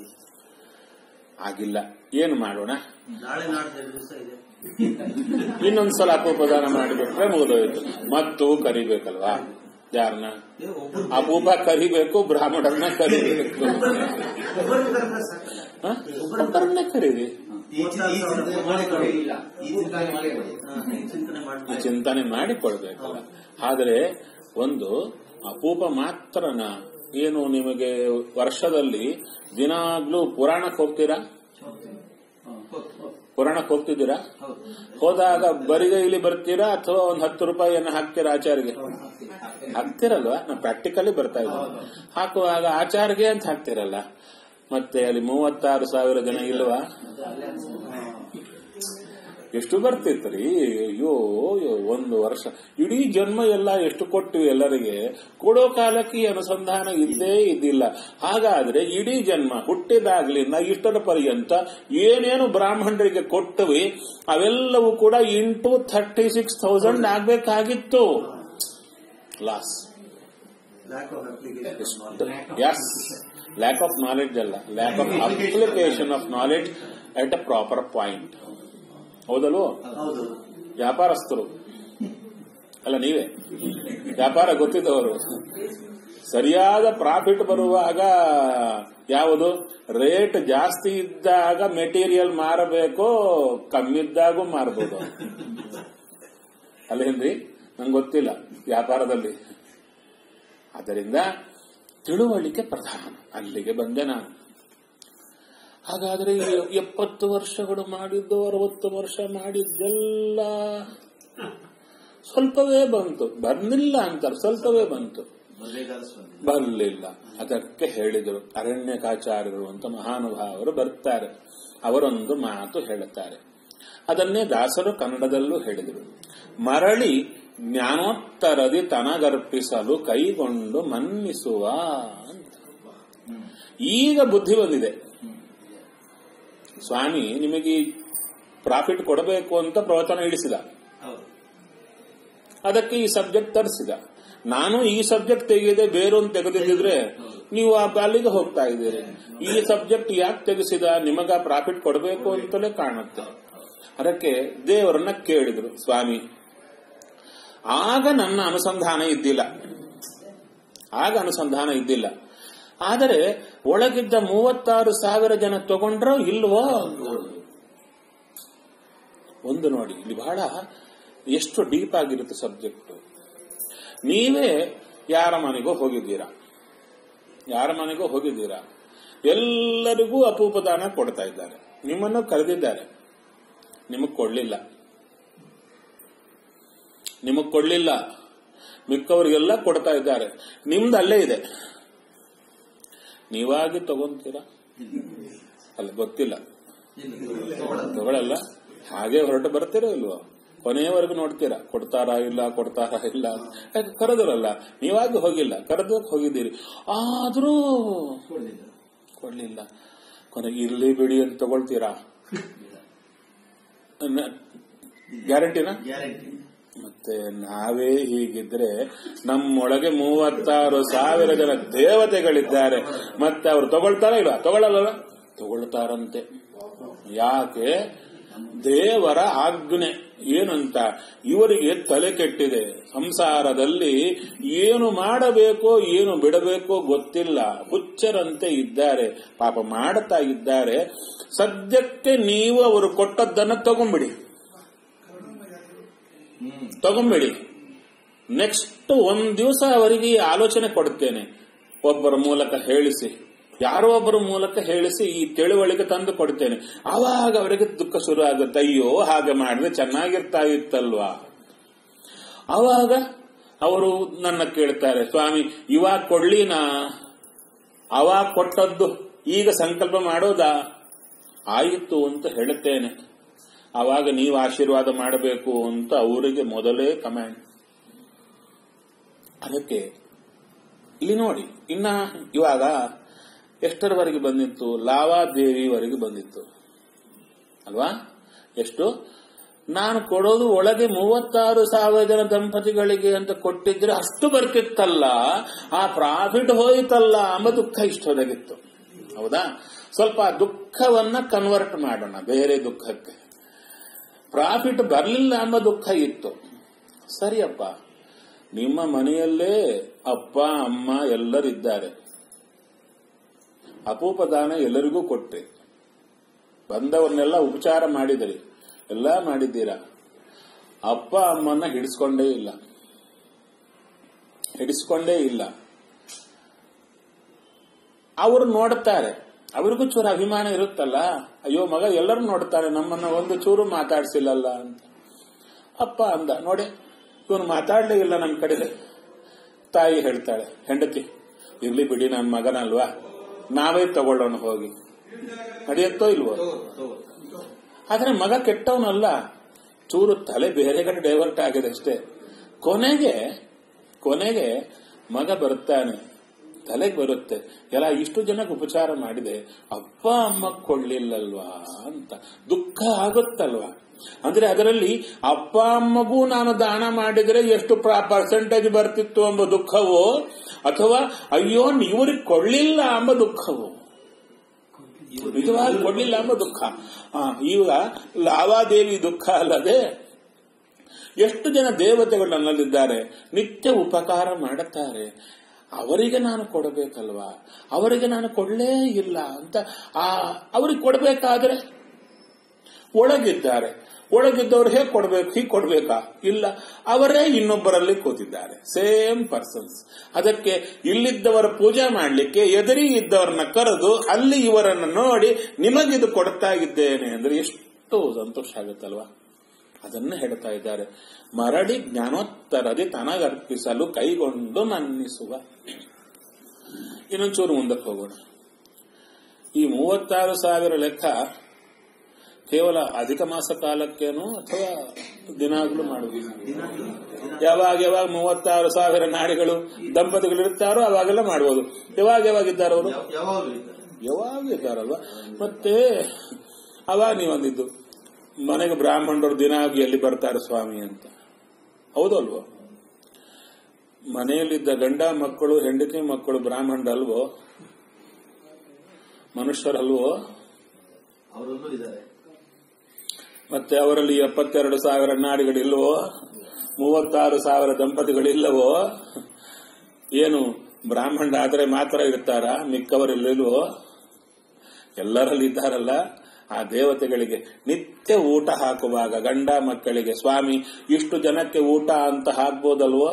ಆಗಿಲ್ಲ ಏನು ಮಾಡೋಣ ನಾಳೆ ನಾಡ್ದು ಎರಡು ದಿವಸ ಇದೆ ಇನ್ನೊಂದ್ಸಲ ಅಪೋಪದಾನ ಮಾಡಿಬಿಟ್ರೆ ಮುಗಿದೋಯ್ತು ಮತ್ತು ಕರಿಬೇಕಲ್ವಾ ಯಾರನ್ನ ನೀವು ಒಬ್ಬರು ಅಪೂಪ ಕರಿಬೇಕು ಬ್ರಾಹ್ಮಣರನ್ನ ಕರಿಬೇಕು ಒಬ್ಬರು ಕರೆದ್ರೆ ಸಾಕು. ಹ? ಒಬ್ಬರನ್ನ ಕರೀರಿ ಈ ಚಿ- ಈ ಚಿಂತನೆ ಮಾಡಿಕೊಳ್ಳಿ ಈ ಚಿಂತನೆ ಮಾಡಿಕೊಳ್ಳಿ ಹಾ, ಈ ಚಿಂತನೆ ಈ ಮಾಡಿ ಚಿಂತನೆ ಮಾಡಿಕೊಳ್ಬೇಕಲ್ಲ ಆದರೆ ಒಂದು ಅಪೂಪ ಮಾತ್ರನ ಏನು ನಿಮಗೆ ವರ್ಷದಲ್ಲಿ ದಿನಾಗ್ಲೂ ಪುರಾಣಕ್ಕೆ ಹೋಗ್ತೀರಾ ಪುರಾಣಕ್ಕೆ ಹೋಗ್ತಿದ್ದೀರಾ ಹೌದು ಹೋದಾಗ ಬರಿಗೈಲಿ ಬರ್ತೀರಾ ಅಥವಾ ಒಂದು ಹತ್ತು ರೂಪಾಯಿಯನ್ನು ಹಾಕ್ತೀರಾ ಆಚಾರ್ಗೆ ಹಾಕ್ತಿರಲ್ವಾ ನಾ ಪ್ರಾಕ್ಟಿಕಲಿ ಬರ್ತಾ ಇದ್ದೀನಿ ಹಾಕುವಾಗ ಆಚಾರ್ಗೆ ಅಂತ ಹಾಕ್ತಿರಲ್ಲ ಮತ್ತೆ ಅಲ್ಲಿ ಮೂವತ್ತಾರು ಸಾವಿರ ಜನ ಇಲ್ವಾ ಎಷ್ಟು ಬರ್ತಿತ್ರಿ ಅಯ್ಯೋ ಅಯ್ಯೋ, ಒಂದು ವರ್ಷ ಇಡೀ ಜನ್ಮ ಎಲ್ಲ ಎಷ್ಟು ಕೊಟ್ಟಿವಿ ಎಲ್ಲರಿಗೆ ಕೊಡೋ ಕಾಲಕ್ಕೆ ಈ ಅನುಸಂಧಾನ ಇದ್ದೇ ಇದ್ದಿಲ್ಲ ಹಾಗಾದ್ರೆ ಇಡೀ ಜನ್ಮ ಹುಟ್ಟಿದಾಗ್ಲಿಂದ ಇಷ್ಟರ ಪರ್ಯಂತ ಏನೇನು ಬ್ರಾಹ್ಮಣರಿಗೆ ಕೊಟ್ಟವಿ ಅವೆಲ್ಲವೂ ಕೂಡ ಇಂಟು ಥರ್ಟಿ ಸಿಕ್ಸ್ ತೌಸಂಡ್ ಆಗ್ಬೇಕಾಗಿತ್ತು loss lack of application is lack of knowledge ಅಲ್ಲ lack of application of knowledge at a proper point ಹೌದಲ್ವೋ ಹೌದು ವ್ಯಾಪಾರಸ್ಥರು ಅಲ್ಲ ನೀವೇ ವ್ಯಾಪಾರ ಗೊತ್ತಿದ್ದವರು ಸರಿಯಾದ ಪ್ರಾಫಿಟ್ ಬರುವಾಗ ಯಾವುದು ರೇಟ್ ಜಾಸ್ತಿ ಇದ್ದಾಗ ಮೆಟೀರಿಯಲ್ ಮಾರಬೇಕೋ ಕಮ್ಮಿದ್ದಾಗೂ ಮಾರಬಹುದು ಅಲ್ಲೇನ್ರಿ ನಂಗೆ ಗೊತ್ತಿಲ್ಲ ವ್ಯಾಪಾರದಲ್ಲಿ ಆದ್ದರಿಂದ ತಿಳುವಳಿಕೆ ಪ್ರಧಾನ ಅಲ್ಲಿಗೆ ಬಂದೆ ನಾನು ಹಾಗಾದ್ರೆ ಈ ಎಪ್ಪತ್ತು ವರ್ಷಗಳು ಮಾಡಿದ್ದು ಅರವತ್ತು ವರ್ಷ ಮಾಡಿದ್ದೆಲ್ಲ ಸ್ವಲ್ಪವೇ ಬಂತು ಬರ್ಲಿಲ್ಲ ಅಂತಾರೆ ಸ್ವಲ್ಪವೇ ಬಂತು ಮೊದಲೇಗಾದ ಸ್ವಾಮಿ ಬರಲಿಲ್ಲ ಅದಕ್ಕೆ ಹೇಳಿದರು ಅರಣ್ಯಕಾಚಾರ್ಯರು ಅಂತ ಮಹಾನುಭಾವರು ಬರ್ತಾರೆ ಅವರೊಂದು ಮಾತು ಹೇಳುತ್ತಾರೆ ಅದನ್ನೇ ದಾಸರು ಕನ್ನಡದಲ್ಲೂ ಹೇಳಿದರು ಮರಳಿ ಜ್ಞಾನೋತ್ತರದಿ ತನಗರ್ಪಿಸಲು ಕೈಗೊಂಡು ಮನ್ನಿಸುವ ಅಂತ ಈಗ ಬುದ್ಧಿ ಬಂದಿದೆ ಸ್ವಾಮಿ ನಿಮಗೆ ಈ ಪ್ರಾಫಿಟ್ ಕೊಡಬೇಕು ಅಂತ ಪ್ರವಚನ ಇಳಿಸಿದ ಹೌದು ಅದಕ್ಕೆ ಈ ಸಬ್ಜೆಕ್ಟ್ ತರಿಸಿದ ನಾನು ಈ ಸಬ್ಜೆಕ್ಟ್ ತೆಗೆಯದೆ ಬೇರೊಂದು ತೆಗೆದಿದ್ರೆ ನೀವು ಆ ಅಲ್ಲಿಗೆ ಹೋಗ್ತಾ ಇದ್ದೀರಿ ಈ ಸಬ್ಜೆಕ್ಟ್ ಯಾಕೆ ತೆಗೆಸಿದ ನಿಮಗ ಪ್ರಾಫಿಟ್ ಕೊಡಬೇಕು ಅಂತಲೇ ಕಾಣುತ್ತೆ ಅದಕ್ಕೆ ದೇವರನ್ನ ಕೇಳಿದ್ರು ಸ್ವಾಮಿ ಆಗ ನನ್ನ ಅನುಸಂಧಾನ ಇದ್ದಿಲ್ಲ ಆಗ ಅನುಸಂಧಾನ ಇದ್ದಿಲ್ಲ ಆದರೆ ಒಳಗಿದ್ದ ಮೂವತ್ತಾರು ಸಾವಿರ ಜನ ತಗೊಂಡ್ರೋ ಇಲ್ವೋ ಒಂದು ನೋಡಿ ಇಲ್ಲಿ ಬಹಳ ಎಷ್ಟು ಡೀಪ್ ಆಗಿರುತ್ತೆ ಸಬ್ಜೆಕ್ಟ್ ನೀವೇ ಯಾರ ಮನೆಗೋ ಹೋಗಿದ್ದೀರಾ ಯಾರ ಮನೆಗೋ ಹೋಗಿದ್ದೀರಾ ಎಲ್ಲರಿಗೂ ಅಪೂಪದಾನ ಕೊಡ್ತಾ ಇದ್ದಾರೆ ನಿಮ್ಮನ್ನು ಕರೆದಿದ್ದಾರೆ ನಿಮಗ್ ಕೊಡ್ಲಿಲ್ಲ ನಿಮಗ್ ಕೊಡ್ಲಿಲ್ಲ ಮಿಕ್ಕವರಿಗೆಲ್ಲ ಕೊಡ್ತಾ ಇದ್ದಾರೆ ನಿಮ್ದು ಅಲ್ಲೇ ಇದೆ ನೀವಾಗಿ ತಗೊಂತೀರಾ ಅಲ್ಲ ಗೊತ್ತಿಲ್ಲ ತಗೊಳಲ್ಲ ಹಾಗೆ ಹೊರಟು ಬರ್ತೀರೋ ಇಲ್ವೋ ಕೊನೆಯವರೆಗೂ ನೋಡ್ತೀರಾ ಕೊಡ್ತಾರಾ ಇಲ್ಲ ಕೊಡ್ತಾರಾ ಇಲ್ಲ ಯಾಕೆ ಕರೆದಿರಲ್ಲ ನೀವಾಗಿ ಹೋಗಿಲ್ಲ ಕರೆದಕ್ಕೆ ಹೋಗಿದ್ದೀರಿ ಆದ್ರೂ ಕೊಡ್ಲಿಲ್ಲ ಕೊನೆಗೆ ಇರ್ಲಿ ಬಿಡಿ ಅಂತ ತಗೊಳ್ತೀರಾ ಗ್ಯಾರಂಟಿನಾ ಗ್ಯಾರಂಟಿ ಮತ್ತೆ ನಾವೇ ಹೀಗಿದ್ರೆ ನಮ್ಮೊಳಗೆ ಮೂವತ್ತಾರು ಸಾವಿರ ಜನ ದೇವತೆಗಳಿದ್ದಾರೆ ಮತ್ತೆ ಅವರು ತಗೊಳ್ತಾರ ಇಲ್ಲ ತಗೊಳ್ಳಲ್ಲ ತಗೊಳ್ತಾರಂತೆ ಯಾಕೆ ದೇವರ ಆಜ್ಞೆ ಏನಂತ ಇವರಿಗೆ ತಲೆ ಕೆಟ್ಟಿದೆ ಸಂಸಾರದಲ್ಲಿ ಏನು ಮಾಡಬೇಕೋ ಏನು ಬಿಡಬೇಕೋ ಗೊತ್ತಿಲ್ಲ ಹುಚ್ಚರಂತೆ ಇದ್ದಾರೆ ಪಾಪ ಮಾಡುತ್ತಾ ಇದ್ದಾರೆ ಸದ್ಯಕ್ಕೆ ನೀವು ಅವರು ಕೊಟ್ಟದ್ದನ್ನ ತಗೊಂಬಿಡಿ ತಗೊಂಬೇಡಿ ನೆಕ್ಸ್ಟ್ ಒಂದ್ ದಿವಸ ಅವರಿಗೆ ಈ ಆಲೋಚನೆ ಕೊಡುತ್ತೇನೆ ಒಬ್ಬರ ಮೂಲಕ ಹೇಳಿಸಿ ಯಾರೋ ಒಬ್ಬರ ಮೂಲಕ ಹೇಳಿಸಿ ಈ ತಿಳುವಳಿಕೆ ತಂದು ಕೊಡ್ತೇನೆ ಆವಾಗ ಅವರಿಗೆ ದುಃಖ ಶುರು ಆಗುತ್ತೆ ಅಯ್ಯೋ ಹಾಗೆ ಮಾಡಿದ್ರೆ ಚೆನ್ನಾಗಿರ್ತಾ ಇತ್ತಲ್ವಾ ಆವಾಗ ಅವರು ನನ್ನ ಕೇಳ್ತಾರೆ ಸ್ವಾಮಿ ಇವಾಗ ಕೊಡ್ಲಿನಾ ಅವಾಗ ಕೊಟ್ಟದ್ದು ಈಗ ಸಂಕಲ್ಪ ಮಾಡೋದಾ ಆಯಿತು ಅಂತ ಹೇಳುತ್ತೇನೆ ಆವಾಗ ನೀವು ಆಶೀರ್ವಾದ ಮಾಡಬೇಕು ಅಂತ ಅವರಿಗೆ ಮೊದಲೇ ಕಮ್ಯಾಂಡ್ ಅದಕ್ಕೆ ಇಲ್ಲಿ ನೋಡಿ ಇನ್ನ ಇವಾಗ ಎಷ್ಟರವರೆಗೆ ಬಂದಿತ್ತು ಲಾವಾದೇವಿವರೆಗೆ ಬಂದಿತ್ತು ಅಲ್ವಾ ಎಷ್ಟು ನಾನು ಕೊಡೋದು ಒಳಗೆ ಮೂವತ್ತಾರು ಸಾವಿರ ಜನ ದಂಪತಿಗಳಿಗೆ ಅಂತ ಕೊಟ್ಟಿದ್ರೆ ಅಷ್ಟು ಬರ್ತಿತ್ತಲ್ಲ ಆ ಪ್ರಾಫಿಟ್ ಹೋಯ್ತಲ್ಲ ಎಂಬ ದುಃಖ ಇಷ್ಟೊದಗಿತ್ತು ಹೌದಾ ಸ್ವಲ್ಪ ಆ ದುಃಖವನ್ನ ಕನ್ವರ್ಟ್ ಮಾಡೋಣ ಬೇರೆ ದುಃಖಕ್ಕೆ ಪ್ರಾಫಿಟ್ ಬರಲಿಲ್ಲ ಎಂಬ ದುಃಖ ಇತ್ತು ಸರಿಯಪ್ಪ ನಿಮ್ಮ ಮನೆಯಲ್ಲೇ ಅಪ್ಪ ಅಮ್ಮ ಎಲ್ಲರಿದ್ದಾರೆ ಅಪೂಪದಾನ ಎಲ್ಲರಿಗೂ ಕೊಟ್ಟೆ ಬಂದವನ್ನೆಲ್ಲ ಉಪಚಾರ ಮಾಡಿದಿರಿ ಎಲ್ಲ ಮಾಡಿದ್ದೀರಾ ಅಪ್ಪ ಅಮ್ಮನ್ನ ಹಿಡಿಸ್ಕೊಂಡೇ ಇಲ್ಲ ಹಿಡಿಸ್ಕೊಂಡೇ ಇಲ್ಲ ಅವರು ನೋಡುತ್ತಾರೆ ಅವ್ರಿಗೂ ಚೂರು ಅಭಿಮಾನ ಇರುತ್ತಲ್ಲ ಅಯ್ಯೋ ಮಗ ಎಲ್ಲರೂ ನೋಡ್ತಾರೆ ನಮ್ಮನ್ನ ಒಂದು ಚೂರು ಮಾತಾಡ್ಸಿಲ್ಲಲ್ಲ ಅಂತ ಅಪ್ಪ ಅಂದ ನೋಡಿ ಇವನು ಮಾತಾಡ್ಲೇ ಇಲ್ಲ ನನ್ನ ಕಡೆ ತಾಯಿ ಹೇಳ್ತಾಳೆ ಹೆಂಡತಿ ಇರ್ಲಿ ಬಿಡಿ ನನ್ನ ಮಗನಲ್ವಾ ನಾವೇ ತಗೊಳ್ಳೋಣ ಹೋಗಿ ನಡೆಯುತ್ತೋ ಇಲ್ವೋ ಆದ್ರೆ ಮಗ ಕೆಟ್ಟವನಲ್ಲ ಚೂರು ತಲೆ ಬೇರೆ ಕಡೆ ಡೈವರ್ಟ್ ಆಗಿದೆ ಅಷ್ಟೇ ಕೊನೆಗೆ ಕೊನೆಗೆ ಮಗ ಬರ್ತಾನೆ ತಲೆಗೆ ಬರುತ್ತೆ ಎಲ್ಲ ಇಷ್ಟು ಜನಕ್ಕೆ ಉಪಚಾರ ಮಾಡಿದೆ ಅಪ್ಪ ಅಮ್ಮ ಕೊಳ್ಳಿಲ್ಲಲ್ವಾ ಅಂತ ದುಃಖ ಆಗುತ್ತಲ್ವಾ ಅಂದ್ರೆ ಅದರಲ್ಲಿ ಅಪ್ಪ ಅಮ್ಮಗೂ ನಾನು ದಾನ ಮಾಡಿದರೆ ಎಷ್ಟು ಪರ್ಸೆಂಟೇಜ್ ಬರ್ತಿತ್ತು ಎಂಬ ದುಃಖವೋ ಅಥವಾ ಅಯ್ಯೋ ಇವ್ರಿಗೆ ಕೊಳ್ಳಿಲ್ಲ ಎಂಬ ದುಃಖವೋ ನಿಜವಾಗಿ ಕೊಡ್ಲಿಲ್ಲ ಎಂಬ ದುಃಖ ಆ, ಈಗ ಲಾವಾದೇವಿ ದುಃಖ ಅಲ್ಲದೆ ಎಷ್ಟು ಜನ ದೇವತೆಗಳು ನನ್ನಲ್ಲಿದ್ದಾರೆ ನಿತ್ಯ ಉಪಕಾರ ಮಾಡುತ್ತಾರೆ ಅವರಿಗೆ ನಾನು ಕೊಡಬೇಕಲ್ವಾ ಅವರಿಗೆ ನಾನು ಕೊಡಲೇ ಇಲ್ಲ ಅಂತ ಆ ಅವರಿಗೆ ಕೊಡಬೇಕಾದ್ರೆ ಒಳಗಿದ್ದಾರೆ ಒಳಗಿದ್ದವ್ರು ಹೇಗೆ ಕೊಡಬೇಕು ಹೀಗೆ ಕೊಡ್ಬೇಕಾ ಇಲ್ಲ ಅವರೇ ಇನ್ನೊಬ್ಬರಲ್ಲಿ ಕೂತಿದ್ದಾರೆ ಸೇಮ್ ಪರ್ಸನ್ಸ್ ಅದಕ್ಕೆ ಇಲ್ಲಿದ್ದವರ ಪೂಜೆ ಮಾಡಲಿಕ್ಕೆ ಎದುರಿ ಇದ್ದವರನ್ನ ಕರೆದು ಅಲ್ಲಿ ಇವರನ್ನು ನೋಡಿ ನಿಮಗಿದು ಕೊಡ್ತಾ ಇದ್ದೇನೆ ಅಂದ್ರೆ ಎಷ್ಟು ಸಂತೋಷ ಆಗುತ್ತಲ್ವಾ ಅದನ್ನು ಹೇಳ್ತಾ ಇದ್ದಾರೆ ಮರಳಿ ಜ್ಞಾನೋತ್ತರದಿ ತನಗರ್ಪಿಸಲು ಕೈಗೊಂಡು ಮನ್ನಿಸುವ ಇನ್ನೊಂಚೂರು ಮುಂದಕ್ಕೆ ಹೋಗೋಣ ಈ ಮೂವತ್ತಾರು ಸಾವಿರ ಲೆಕ್ಕ ಕೇವಲ ಅಧಿಕ ಮಾಸ ಕಾಲಕ್ಕೇನೋ ಅಥವಾ ದಿನಾಗ್ಲೂ ಮಾಡುವುದು ಯಾವಾಗ ಯಾವಾಗ ಮೂವತ್ತಾರು ಸಾವಿರ ನಾಡಿಗಳು ದಂಪತಿಗಳು ಇರ್ತಾರೋ ಅವಾಗೆಲ್ಲ ಮಾಡ್ಬೋದು ಯಾವಾಗ ಯಾವಾಗ ಇದ್ದಾರೆ ಅವರು ಯಾವ- ಯಾವಾಗಲೂ ಇದ್ದಾರೆ ಯಾವಾಗ ಇದ್ದಾರಲ್ವಾ ಮತ್ತೆ ಅವಾಗ ನೀವಂದಿದ್ದು ಮನೆಗೆ ಬ್ರಾಹ್ಮಣರು ದಿನ ಎಲ್ಲಿ ಬರ್ತಾರೆ ಸ್ವಾಮಿ ಅಂತ ಹೌದಲ್ವೋ ಮನೆಯಲ್ಲಿದ್ದ ಗಂಡ ಮಕ್ಕಳು ಹೆಂಡತಿ ಮಕ್ಕಳು ಬ್ರಾಹ್ಮಣರಲ್ವೋ ಮನುಷ್ಯರಲ್ವೋ ಅವರಲ್ಲೂ ಇದ್ದಾರೆ ಮತ್ತೆ ಅವರಲ್ಲಿ ಎಪ್ಪತ್ತೆರಡು ಸಾವಿರ ನಾಡಿಗಳಿಲ್ವೋ ಮೂವತ್ತಾರು ಸಾವಿರ ದಂಪತಿಗಳಿಲ್ಲವೋ ಏನು ಬ್ರಾಹ್ಮಣ ಆದರೆ ಮಾತ್ರ ಇರ್ತಾರ ಮಿಕ್ಕವರಿಲ್ಲವೋ ಎಲ್ಲರಲ್ಲಿ ಇದ್ದಾರಲ್ಲ ಆ ದೇವತೆಗಳಿಗೆ ನಿತ್ಯ ಊಟ ಹಾಕುವಾಗ ಗಂಡ ಮಕ್ಕಳಿಗೆ ಸ್ವಾಮಿ ಇಷ್ಟು ಜನಕ್ಕೆ ಊಟ ಅಂತ ಹಾಕ್ಬೋದಲ್ವೋ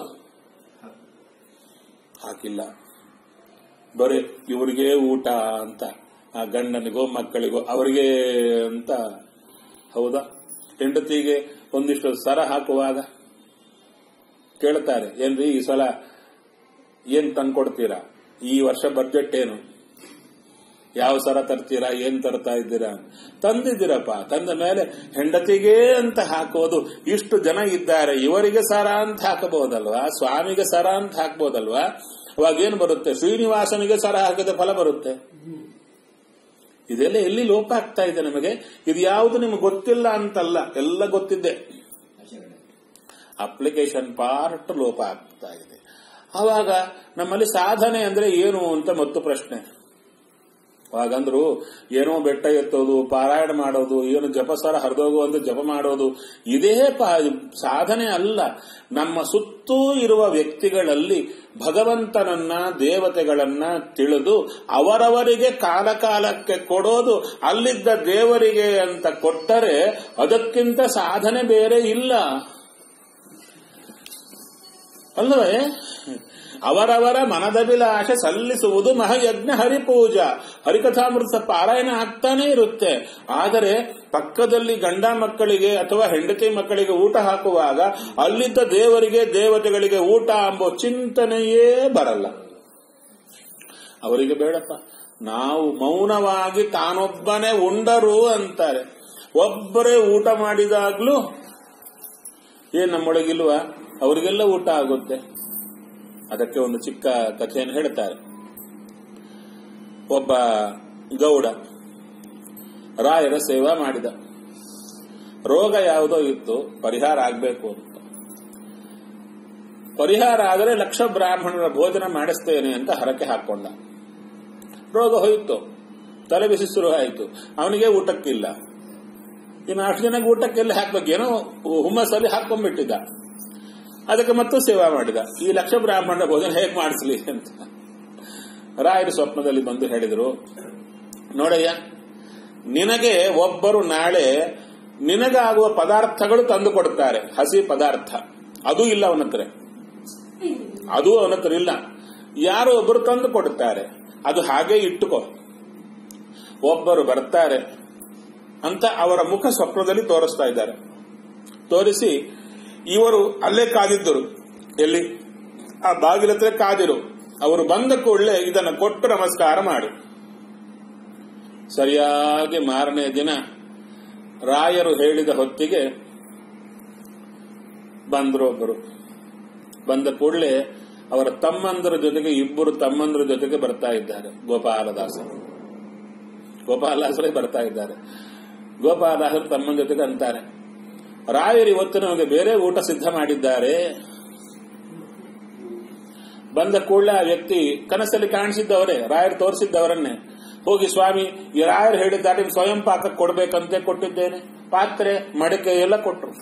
ಹಾಕಿಲ್ಲ ಬರೀ ಇವರಿಗೆ ಊಟ ಅಂತ ಆ ಗಂಡನಿಗೋ ಮಕ್ಕಳಿಗೋ ಅವರಿಗೆ ಅಂತ ಹೌದಾ ಹೆಂಡತಿಗೆ ಒಂದಿಷ್ಟು ಸರ ಹಾಕುವಾಗ ಕೇಳ್ತಾರೆ ಏನ್ರಿ ಈ ಸಲ ಏನ್ ತಂದ್ಕೊಡ್ತೀರಾ ಈ ವರ್ಷ ಬಡ್ಜೆಟ್ ಏನು ಯಾವ ಸರ ತರ್ತೀರಾ ಏನ್ ತರ್ತಾ ಇದ್ದೀರಾ ತಂದಿದ್ದೀರಪ್ಪ ತಂದ ಮೇಲೆ ಹೆಂಡತಿಗೆ ಅಂತ ಹಾಕೋದು ಇಷ್ಟು ಜನ ಇದ್ದಾರೆ ಇವರಿಗೆ ಸರ ಅಂತ ಹಾಕಬಹುದಲ್ವಾ ಸ್ವಾಮಿಗೆ ಸರ ಅಂತ ಹಾಕ್ಬೋದಲ್ವಾ ಅವಾಗ ಏನ್ ಬರುತ್ತೆ ಶ್ರೀನಿವಾಸನಿಗೆ ಸರ ಹಾಕಿದ ಫಲ ಬರುತ್ತೆ ಇದೆಲ್ಲ ಎಲ್ಲಿ ಲೋಪ ಆಗ್ತಾ ಇದೆ ನಮಗೆ ಇದು ಯಾವುದು ನಿಮ್ಗೆ ಗೊತ್ತಿಲ್ಲ ಅಂತಲ್ಲ ಎಲ್ಲ ಗೊತ್ತಿದ್ದೆ ಅಪ್ಲಿಕೇಶನ್ ಪಾರ್ಟ್ ಲೋಪ ಆಗ್ತಾ ಇದೆ ಆವಾಗ ನಮ್ಮಲ್ಲಿ ಸಾಧನೆ ಅಂದ್ರೆ ಏನು ಅಂತ ಮತ್ತು ಪ್ರಶ್ನೆ ಅವಾಗಂದ್ರು ಏನೋ ಬೆಟ್ಟ ಎತ್ತೋದು ಪಾರಾಯಣ ಮಾಡೋದು ಏನು ಜಪಸರ ಹರಿದೋಗುವಂತ ಜಪ ಮಾಡೋದು ಇದೇ ಪಾ- ಸಾಧನೆ ಅಲ್ಲ ನಮ್ಮ ಸುತ್ತೂ ಇರುವ ವ್ಯಕ್ತಿಗಳಲ್ಲಿ ಭಗವಂತನನ್ನ ದೇವತೆಗಳನ್ನ ತಿಳಿದು ಅವರವರಿಗೆ ಕಾಲ ಕಾಲಕ್ಕೆ ಕೊಡೋದು ಅಲ್ಲಿದ್ದ ದೇವರಿಗೆ ಅಂತ ಕೊಟ್ಟರೆ ಅದಕ್ಕಿಂತ ಸಾಧನೆ ಬೇರೆ ಇಲ್ಲ ಅಲ್ಲವೇ ಅವರವರ ಮನದಭಿಲಾಷೆ ಸಲ್ಲಿಸುವುದು ಮಹಾಯಜ್ಞ ಹರಿಪೂಜಾ ಹರಿಕಥಾಮೃತ ಪಾರಾಯಣ ಆಗ್ತಾನೆ ಇರುತ್ತೆ ಆದರೆ ಪಕ್ಕದಲ್ಲಿ ಗಂಡ ಮಕ್ಕಳಿಗೆ ಅಥವಾ ಹೆಂಡತಿ ಮಕ್ಕಳಿಗೆ ಊಟ ಹಾಕುವಾಗ ಅಲ್ಲಿದ್ದ ದೇವರಿಗೆ ದೇವತೆಗಳಿಗೆ ಊಟ ಎಂಬ ಚಿಂತನೆಯೇ ಬರಲ್ಲ ಅವರಿಗೆ ಬೇಡಪ್ಪ ನಾವು ಮೌನವಾಗಿ ತಾನೊಬ್ಬನೇ ಉಂಡರು ಅಂತಾರೆ ಒಬ್ಬರೇ ಊಟ ಮಾಡಿದಾಗ್ಲೂ ಏನ್ ನಮ್ಮೊಳಗಿಲ್ವಾ ಅವರಿಗೆಲ್ಲ ಊಟ ಆಗುತ್ತೆ ಅದಕ್ಕೆ ಒಂದು ಚಿಕ್ಕ ಕಥೆಯನ್ನು ಹೇಳ್ತಾರೆ ಒಬ್ಬ ಗೌಡ ರಾಯರ ಸೇವಾ ಮಾಡಿದ ರೋಗ ಯಾವುದೋ ಇತ್ತು ಪರಿಹಾರ ಆಗಬೇಕು ಅಂತ ಪರಿಹಾರ ಆದರೆ ಲಕ್ಷ ಬ್ರಾಹ್ಮಣರ ಭೋಜನ ಮಾಡಿಸ್ತೇನೆ ಅಂತ ಹರಕೆ ಹಾಕೊಂಡ ರೋಗ ಹೋಯಿತು ತಲೆ ಬಿಸಿ ಶುರು ಆಯಿತು ಅವನಿಗೆ ಊಟಕ್ಕಿಲ್ಲ ಇನ್ನು ಅಷ್ಟು ಜನಕ್ಕೆ ಊಟಕ್ಕೆಲ್ಲ ಹಾಕ್ಬೇಕೇನೋ ಹುಮ್ಮಸ್ಸಲ್ಲಿ ಹಾಕೊಂಡ್ಬಿಟ್ಟಿದ್ದ ಅದಕ್ಕೆ ಮತ್ತು ಸೇವಾ ಮಾಡಿದ ಈ ಲಕ್ಷ ಬ್ರಾಹ್ಮಣ ಭೋಜನ ಹೇಗೆ ಮಾಡಿಸ್ಲಿ ಅಂತ ರಾಯರು ಸ್ವಪ್ನದಲ್ಲಿ ಬಂದು ಹೇಳಿದರು ನೋಡಯ್ಯ ನಿನಗೆ ಒಬ್ಬರು ನಾಳೆ ನಿನಗಾಗುವ ಪದಾರ್ಥಗಳು ತಂದು ಕೊಡ್ತಾರೆ ಹಸಿ ಪದಾರ್ಥ ಅದು ಇಲ್ಲ ಅವನ ಹತ್ರ ಅದು ಅವನ ಹತ್ರ ಇಲ್ಲ ಯಾರೋ ಒಬ್ಬರು ತಂದು ಕೊಡುತ್ತಾರೆ ಅದು ಹಾಗೆ ಇಟ್ಟುಕೋ ಒಬ್ಬರು ಬರ್ತಾರೆ ಅಂತ ಅವರ ಮುಖ ಸ್ವಪ್ನದಲ್ಲಿ ತೋರಿಸ್ತಾ ಇದ್ದಾರೆ ತೋರಿಸಿ ಇವರು ಅಲ್ಲೇ ಕಾದಿದ್ದರು ಎಲ್ಲಿ ಆ ಬಾಗಿಲ ಹತ್ರ ಕಾದಿರು ಅವರು ಬಂದ ಕೂಡಲೇ ಇದನ್ನು ಕೊಟ್ಟು ನಮಸ್ಕಾರ ಮಾಡು ಸರಿಯಾಗಿ ಮಾರನೇ ದಿನ ರಾಯರು ಹೇಳಿದ ಹೊತ್ತಿಗೆ ಬಂದ್ರು ಒಬ್ಬರು ಬಂದ ಕೂಡಲೇ ಅವರ ತಮ್ಮಂದರ ಜೊತೆಗೆ ಇಬ್ಬರು ತಮ್ಮಂದರ ಜೊತೆಗೆ ಬರ್ತಾ ಇದ್ದಾರೆ ಗೋಪಾಲದಾಸರು ಗೋಪಾಲದಾಸರೇ ಬರ್ತಾ ಇದ್ದಾರೆ ಗೋಪಾಲದಾಸರು ತಮ್ಮನ ಜೊತೆಗೆ ಅಂತಾರೆ ರಾಯರು ಇವತ್ತು ನಮಗೆ ಬೇರೆ ಊಟ ಸಿದ್ಧ ಮಾಡಿದ್ದಾರೆ ಬಂದ ಕೂಡಲೇ ಆ ವ್ಯಕ್ತಿ ಕನಸಲ್ಲಿ ಕಾಣಿಸಿದ್ದವರೇ ರಾಯರು ತೋರಿಸಿದ್ದವರನ್ನೇ ಹೋಗಿ ಸ್ವಾಮಿ ಈ ರಾಯರು ಹೇಳಿದ್ದಾರೆ ಸ್ವಯಂ ಪಾಕ ಕೊಡ್ಬೇಕಂತೆ ಕೊಟ್ಟಿದ್ದೇನೆ ಪಾತ್ರೆ ಮಡಿಕೆ ಎಲ್ಲ ಕೊಟ್ರು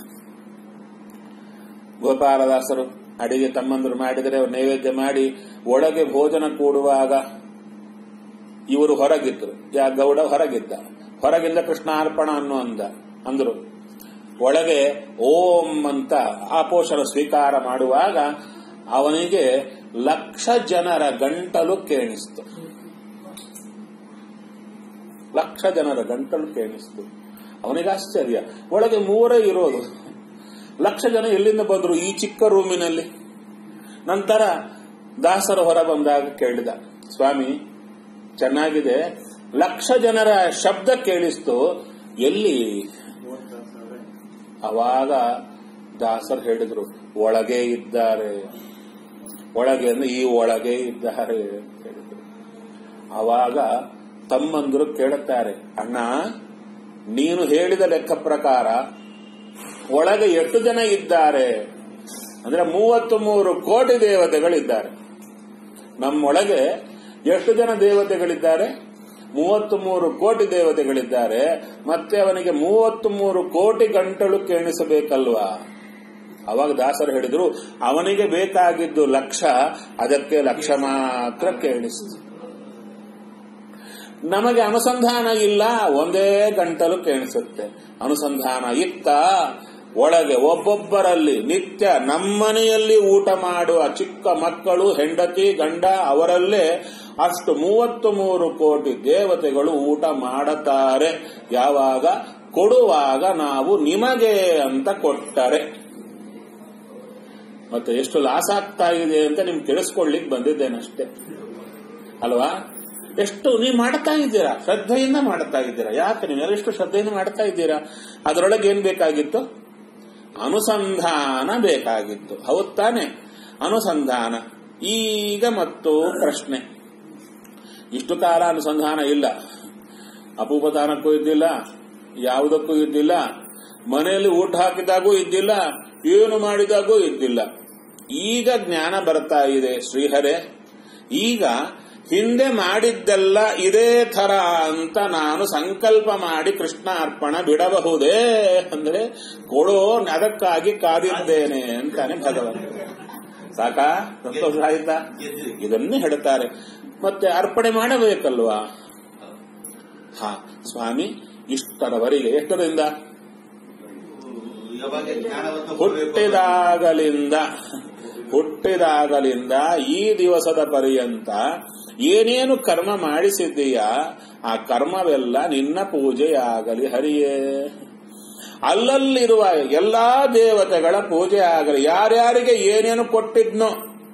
ಗೋಪಾಲದಾಸರು ಅಡಿಗೆ ತಮ್ಮಂದರು ಮಾಡಿದರೆ ಅವ್ರು ನೈವೇದ್ಯ ಮಾಡಿ ಒಳಗೆ ಭೋಜನ ಕೂಡುವಾಗ ಇವರು ಹೊರಗಿದ್ರು ಯಾ ಗೌಡ ಹೊರಗಿದ್ದ ಹೊರಗಿಂದ ಕೃಷ್ಣಾರ್ಪಣ ಅನ್ನೋ ಅಂದ ಅಂದ್ರು ಒಳಗೆ ಓಂ ಅಂತ ಆಪೋಷಣ ಸ್ವೀಕಾರ ಮಾಡುವಾಗ ಅವನಿಗೆ ಲಕ್ಷ ಜನರ ಗಂಟಲು ಕೇಳಿಸ್ತು ಲಕ್ಷ ಜನರ ಗಂಟಲು ಕೇಳಿಸ್ತು ಅವನಿಗೆ ಆಶ್ಚರ್ಯ ಒಳಗೆ ಮೂರೇ ಇರೋದು ಲಕ್ಷ ಜನ ಎಲ್ಲಿಂದ ಬಂದ್ರು ಈ ಚಿಕ್ಕ ರೂಮಿನಲ್ಲಿ ನಂತರ ದಾಸರು ಹೊರ ಬಂದಾಗ ಕೇಳಿದ ಸ್ವಾಮಿ ಚೆನ್ನಾಗಿದೆ ಲಕ್ಷ ಜನರ ಶಬ್ದ ಕೇಳಿಸ್ತು ಎಲ್ಲಿ ಅವಾಗ ದಾಸರು ಹೇಳಿದ್ರು ಒಳಗೆ ಇದ್ದಾರೆ ಒಳಗೆ ಅಂದ್ರೆ ಈ ಒಳಗೆ ಇದ್ದಾರೆ ಅಂತ ಹೇಳಿದ್ರು ಅವಾಗ ತಮ್ಮಂದರು ಕೇಳುತ್ತಾರೆ ಅಣ್ಣ ನೀನು ಹೇಳಿದ ಲೆಕ್ಕ ಪ್ರಕಾರ ಒಳಗೆ ಎಷ್ಟು ಜನ ಇದ್ದಾರೆ ಅಂದ್ರೆ ಮೂವತ್ತು ಮೂರು ಕೋಟಿ ದೇವತೆಗಳಿದ್ದಾರೆ ನಮ್ಮೊಳಗೆ ಎಷ್ಟು ಜನ ದೇವತೆಗಳಿದ್ದಾರೆ ಮೂವತ್ತು ಮೂರು ಕೋಟಿ ದೇವತೆಗಳಿದ್ದಾರೆ ಮತ್ತೆ ಅವನಿಗೆ ಮೂವತ್ತು ಮೂರು ಕೋಟಿ ಗಂಟಲು ಕೇಳಿಸಬೇಕಲ್ವಾ ಅವಾಗ ದಾಸರು ಹೇಳಿದ್ರು ಅವನಿಗೆ ಬೇಕಾಗಿದ್ದು ಲಕ್ಷ ಅದಕ್ಕೆ ಲಕ್ಷ ಮಾತ್ರ ಕೇಳಿಸಿತು ನಮಗೆ ಅನುಸಂಧಾನ ಇಲ್ಲ ಒಂದೇ ಗಂಟಲು ಕೇಳಿಸುತ್ತೆ ಅನುಸಂಧಾನ ಇತ್ತ ಒಳಗೆ ಒಬ್ಬೊಬ್ಬರಲ್ಲಿ ನಿತ್ಯ ನಮ್ಮನೆಯಲ್ಲಿ ಊಟ ಮಾಡುವ ಚಿಕ್ಕ ಮಕ್ಕಳು ಹೆಂಡತಿ ಗಂಡ ಅವರಲ್ಲೇ ಅಷ್ಟು ಮೂವತ್ತು ಮೂರು ಕೋಟಿ ದೇವತೆಗಳು ಊಟ ಮಾಡುತ್ತಾರೆ ಯಾವಾಗ ಕೊಡುವಾಗ ನಾವು ನಿಮಗೆ ಅಂತ ಕೊಟ್ಟರೆ ಮತ್ತೆ ಎಷ್ಟು ಲಾಸ್ ಆಗ್ತಾ ಇದೆ ಅಂತ ನಿಮ್ಗೆ ತಿಳಿಸ್ಕೊಳ್ಳಿಕ್ ಬಂದಿದ್ದೇನಷ್ಟೇ ಅಲ್ವಾ ಎಷ್ಟು ನೀವು ಮಾಡ್ತಾ ಇದ್ದೀರಾ ಶ್ರದ್ಧೆಯಿಂದ ಮಾಡ್ತಾ ಇದ್ದೀರಾ ಯಾಕೆ ನೀವು ಎಷ್ಟು ಶ್ರದ್ಧೆಯಿಂದ ಮಾಡ್ತಾ ಇದ್ದೀರಾ ಅದರೊಳಗೆ ಏನ್ ಬೇಕಾಗಿತ್ತು ಅನುಸಂಧಾನ ಬೇಕಾಗಿತ್ತು ಹೌದ್ ತಾನೆ ಅನುಸಂಧಾನ ಈಗ ಮತ್ತು ಪ್ರಶ್ನೆ ಇಷ್ಟು ಕಾಲ ಅನುಸಂಧಾನ ಇಲ್ಲ ಅಪೂಪದಾನಕ್ಕೂ ಇದ್ದಿಲ್ಲ ಯಾವುದಕ್ಕೂ ಇದ್ದಿಲ್ಲ ಮನೆಯಲ್ಲಿ ಊಟ ಹಾಕಿದಾಗೂ ಇದ್ದಿಲ್ಲ ಏನು ಮಾಡಿದಾಗೂ ಇದ್ದಿಲ್ಲ ಈಗ ಜ್ಞಾನ ಬರ್ತಾ ಇದೆ ಶ್ರೀಹರೇ ಈಗ ಹಿಂದೆ ಮಾಡಿದ್ದೆಲ್ಲ ಇದೇ ಥರ ಅಂತ ನಾನು ಸಂಕಲ್ಪ ಮಾಡಿ ಕೃಷ್ಣ ಅರ್ಪಣ ಬಿಡಬಹುದೇ ಅಂದ್ರೆ ಕೊಡೋ ಅದಕ್ಕಾಗಿ ಕಾದಿದ್ದೇನೆ ಅಂತಾನೆ ಭಗವಂತ ಸಾಕಾ ಸಂತೋಷ ಆಯ್ತಾ ಇದನ್ನೇ ಹೇಳ್ತಾರೆ ಮತ್ತೆ ಅರ್ಪಣೆ ಮಾಡಬೇಕಲ್ವಾ ಹಾ ಸ್ವಾಮಿ ಇಷ್ಟರವರೆಗೆ ಎಷ್ಟರಿಂದ ಯಾವಾಗ ಜ್ಞಾನವನ್ನು ಕೊಡ್ಬೇಕು ಹುಟ್ಟಿದಾಗಲಿಂದ ಹುಟ್ಟಿದಾಗಲಿಂದ ಈ ದಿವಸದ ಪರ್ಯಂತ ಏನೇನು ಕರ್ಮ ಮಾಡಿಸಿದ್ದೀಯಾ ಆ ಕರ್ಮವೆಲ್ಲ ನಿನ್ನ ಪೂಜೆಯಾಗಲಿ ಹರಿಯೇ ಅಲ್ಲಲ್ಲಿರುವ ಎಲ್ಲಾ ದೇವತೆಗಳ ಪೂಜೆ ಆಗಲಿ ಯಾರ್ಯಾರಿಗೆ ಏನೇನು ಕೊಟ್ಟಿದ್ನೋ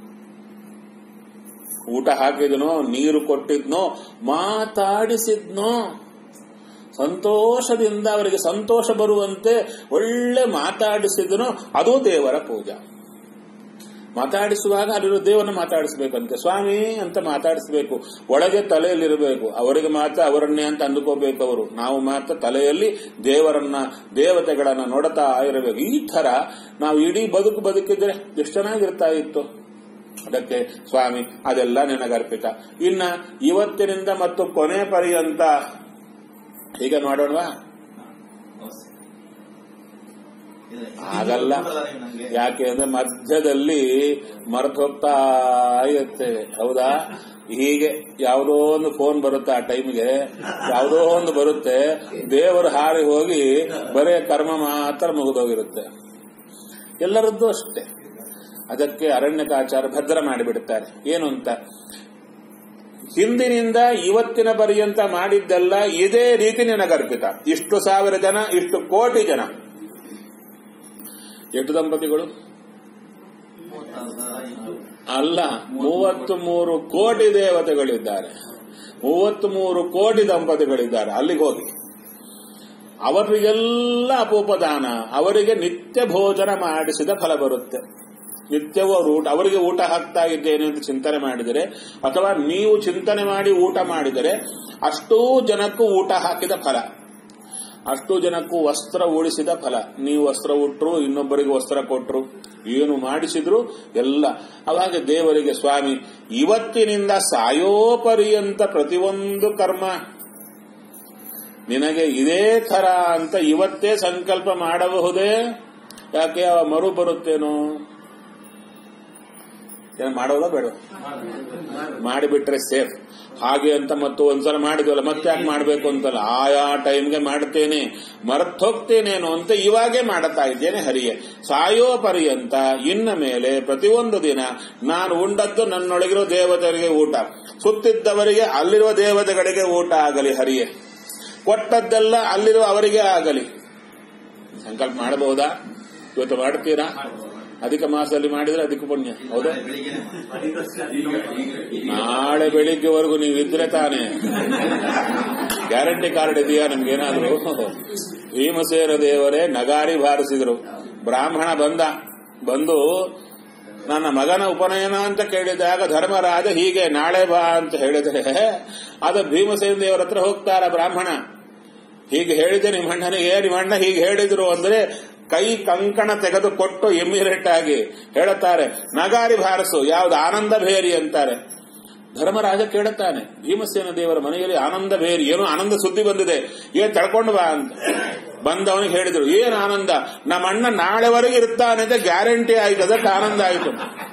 ಊಟ ಹಾಕಿದ್ನೋ ನೀರು ಕೊಟ್ಟಿದ್ನೋ ಮಾತಾಡಿಸಿದ್ನೋ ಸಂತೋಷದಿಂದ ಅವರಿಗೆ ಸಂತೋಷ ಬರುವಂತೆ ಒಳ್ಳೆ ಮಾತಾಡಿಸಿದನೋ ಅದು ದೇವರ ಪೂಜಾ ಮಾತಾಡಿಸುವಾಗ ಅಲ್ಲಿರೋ ದೇವರನ್ನ ಮಾತಾಡಿಸ್ಬೇಕಂತೆ ಸ್ವಾಮಿ ಅಂತ ಮಾತಾಡಿಸ್ಬೇಕು ಒಳಗೆ ತಲೆಯಲ್ಲಿರಬೇಕು ಅವರಿಗೆ ಮಾತ್ರ ಅವರನ್ನೇ ಅಂತ ಅಂದುಕೋಬೇಕು ಅವರು ನಾವು ಮಾತ್ರ ತಲೆಯಲ್ಲಿ ದೇವರನ್ನ ದೇವತೆಗಳನ್ನ ನೋಡ್ತಾ ಇರಬೇಕು ಈ ತರ ನಾವು ಇಡೀ ಬದುಕು ಬದುಕಿದ್ರೆ ಎಷ್ಟು ಚೆನ್ನಾಗಿರ್ತಾ ಇತ್ತು ಅದಕ್ಕೆ ಸ್ವಾಮಿ ಅದೆಲ್ಲ ನಿನಗರ್ಪಿತ ಇನ್ನ ಇವತ್ತಿನಿಂದ ಮತ್ತು ಕೊನೆ ಪರ್ಯಂತ ಈಗ ನೋಡೋಣವಾ ಇದೆ. ಆಗಲ್ಲ ಕೊಡಲ್ಲ ನೀವು ನಂಗೆ. ಯಾಕೆ ಅಂದ್ರೆ ಮಧ್ಯದಲ್ಲಿ ಮರೆತು ಹೋಗ್ತಾ ಇರ್ತೇವೆ ಹೌದಾ ಹೀಗೆ ಯಾವುದೋ ಒಂದು ಫೋನ್ ಬರುತ್ತೆ ಆ ಟೈಮ್ಗೆ ಯಾವುದೋ ಒಂದು ಬರುತ್ತೆ ದೇವರು ಹಾರಿ ಹೋಗಿ ಬರೇ ಕರ್ಮ ಮಾತ್ರ ಮುಗಿದೋಗಿರುತ್ತೆ ಎಲ್ಲರದ್ದು ಅಷ್ಟೇ ಅದಕ್ಕೆ ಅರಣ್ಯಕಾಚಾರ ಭದ್ರ ಮಾಡಿಬಿಡುತ್ತಾರೆ ಏನು ಅಂತ ಹಿಂದಿನಿಂದ ಇವತ್ತಿನ ಪರ್ಯಂತ ಮಾಡಿದ್ದೆಲ್ಲ ಇದೇ ರೀತಿ ನಿನಗರ್ಪಿತ ಇಷ್ಟು ಸಾವಿರ ಜನ ಇಷ್ಟು ಕೋಟಿ ಜನ ಎಷ್ಟು ದಂಪತಿಗಳು ಮೂವತ್ತಾರು ಸಾವಿರ ಇತ್ತು. ಅಲ್ಲ ಮೂವತ್ತು ಮೂರು ಕೋಟಿ ದೇವತೆಗಳಿದ್ದಾರೆ ಮೂವತ್ತು ಮೂರು ಕೋಟಿ ದಂಪತಿಗಳಿದ್ದಾರೆ ಅಲ್ಲಿಗೆ ಹೋಗಿ ಅವರಿಗೆಲ್ಲ ಅಪೋಪದಾನ ಅವರಿಗೆ ನಿತ್ಯ ಭೋಜನ ಮಾಡಿಸಿದ ಫಲ ಬರುತ್ತೆ ನಿತ್ಯವೂ ಅವರು ಊಟ ಅವರಿಗೆ ಊಟ ಹಾಕ್ತಾ ಇದ್ದೇನೆ ಅಂತ ಚಿಂತನೆ ಮಾಡಿದರೆ ಅಥವಾ ನೀವು ಚಿಂತನೆ ಮಾಡಿ ಊಟ ಮಾಡಿದರೆ ಅಷ್ಟೂ ಜನಕ್ಕೂ ಊಟ ಹಾಕಿದ ಫಲ ಅಷ್ಟು ಜನಕ್ಕೂ ವಸ್ತ್ರ ಉಳಿಸಿದ ಫಲ ನೀವು ವಸ್ತ್ರ ಉಟ್ರು ಇನ್ನೊಬ್ಬರಿಗೆ ವಸ್ತ್ರ ಕೊಟ್ರು ಏನು ಮಾಡಿಸಿದ್ರು ಎಲ್ಲ ಅವಾಗ ದೇವರಿಗೆ ಸ್ವಾಮಿ ಇವತ್ತಿನಿಂದ ಸಾಯೋಪರ್ಯಂತ ಪ್ರತಿಯೊಂದು ಕರ್ಮ ನಿನಗೆ ಇದೇ ಥರ ಅಂತ ಇವತ್ತೇ ಸಂಕಲ್ಪ ಮಾಡಬಹುದೇ ಯಾಕೆ ಅವ ಮರು ಬರುತ್ತೇನೋ ಏನ್ ಮಾಡೋದಾ ಬೇಡ ಮಾಡಿಬಿಟ್ರೆ ಸೇಫ್ ಹಾಗೆ ಅಂತ ಮತ್ತು ಒಂದ್ಸಲ ಮಾಡಿದ್ವಲ್ಲ ಮತ್ತೆ ಯಾಕೆ ಮಾಡ್ಬೇಕು ಅಂತಲ್ಲ ಆಯಾ ಟೈಮ್ಗೆ ಮಾಡ್ತೇನೆ ಮರೆತು ಹೋಗ್ತೇನೇನೋ ಅಂತ ಇವಾಗೇ ಮಾಡುತ್ತಾ ಇದ್ದೇನೆ ಹರಿಯೇ ಸಾಯೋ ಪರ್ಯಂತ ಇನ್ನ ಮೇಲೆ ಪ್ರತಿಯೊಂದು ದಿನ ನಾನು ಉಂಡದ್ದು ನನ್ನೊಳಗಿರೋ ದೇವತೆಗಳಿಗೆ ಊಟ ಸುತ್ತಿದ್ದವರಿಗೆ ಅಲ್ಲಿರುವ ದೇವತೆಗಳಿಗೆ ಊಟ ಆಗಲಿ ಹರಿಯೇ ಕೊಟ್ಟದ್ದೆಲ್ಲ ಅಲ್ಲಿರುವ ಅವರಿಗೆ ಆಗಲಿ ಸಂಕಲ್ಪ ಮಾಡಬಹುದಾ ಇವತ್ತು ಮಾಡ್ತೀರಾ ಅಧಿಕ ಮಾಸದಲ್ಲಿ ಮಾಡಿದ್ರೆ ಅಧಿಕ ಪುಣ್ಯ ಹೌದಾ ಬೆಳಿಗ್ಗೆ ಈಗ ಈಗ ಈಗ ನಾಳೆ ಬೆಳಿಗ್ಗೆವರೆಗೂ ನೀವು ಇದ್ರೆ ತಾನೇ ಗ್ಯಾರಂಟಿ ಕಾರ್ಡ್ ಇದೆಯಾ ನಮ್ಗೇನಾದ್ರು ಭೀಮಸೇನ ದೇವರೇ ನಗಾರಿ ಬಾರಿಸಿದ್ರು ಬ್ರಾಹ್ಮಣ ಬಂದ ಬಂದು ನನ್ನ ಮಗನ ಉಪನಯನ ಅಂತ ಕೇಳಿದಾಗ ಧರ್ಮರಾಜ ಹೀಗೆ ನಾಳೆ ಬಾ ಅಂತ ಹೇಳಿದರೆ ಅದು ಭೀಮಸೇನ ದೇವರ ಹತ್ರ ಹೋಗ್ತಾರ ಬ್ರಾಹ್ಮಣ ಹೀಗೆ ಹೇಳಿದೆ ನಿಮ್ಮ ಅಣ್ಣನಿಗೆ ನಿಮ್ಮ ಅಣ್ಣ ಹೀಗೆ ಹೇಳಿದ್ರು ಅಂದ್ರೆ ಕೈ ಕಂಕಣ ತೆಗೆದು ಕೊಟ್ಟು ಇಮಿಡಿಯೇಟ್ ಆಗಿ ಹೇಳುತ್ತಾರೆ ನಗಾರಿ ಭಾರಸು ಯಾವ್ದು ಆನಂದ ಭೇರಿ ಅಂತಾರೆ ಧರ್ಮರಾಜ ಕೇಳುತ್ತಾನೆ ಭೀಮಸೇನ ದೇವರ ಮನೆಯಲ್ಲಿ ಆನಂದ ಭೇರಿ ಏನೋ ಆನಂದ ಸುದ್ದಿ ಬಂದಿದೆ ಏನ್ ತಳ್ಕೊಂಡು ಬಾ ಅಂತ ಬಂದವನಿಗೆ ಹೇಳಿದ್ರು ಏನ್ ಆನಂದ ನಮ್ಮ ಅಣ್ಣ ನಾಳೆವರೆಗೆ ಇರ್ತಾನೆ ಅಂತ ಗ್ಯಾರಂಟಿ ಆಯ್ತು ಅದಕ್ಕೆ ಆನಂದ ಆಯ್ತು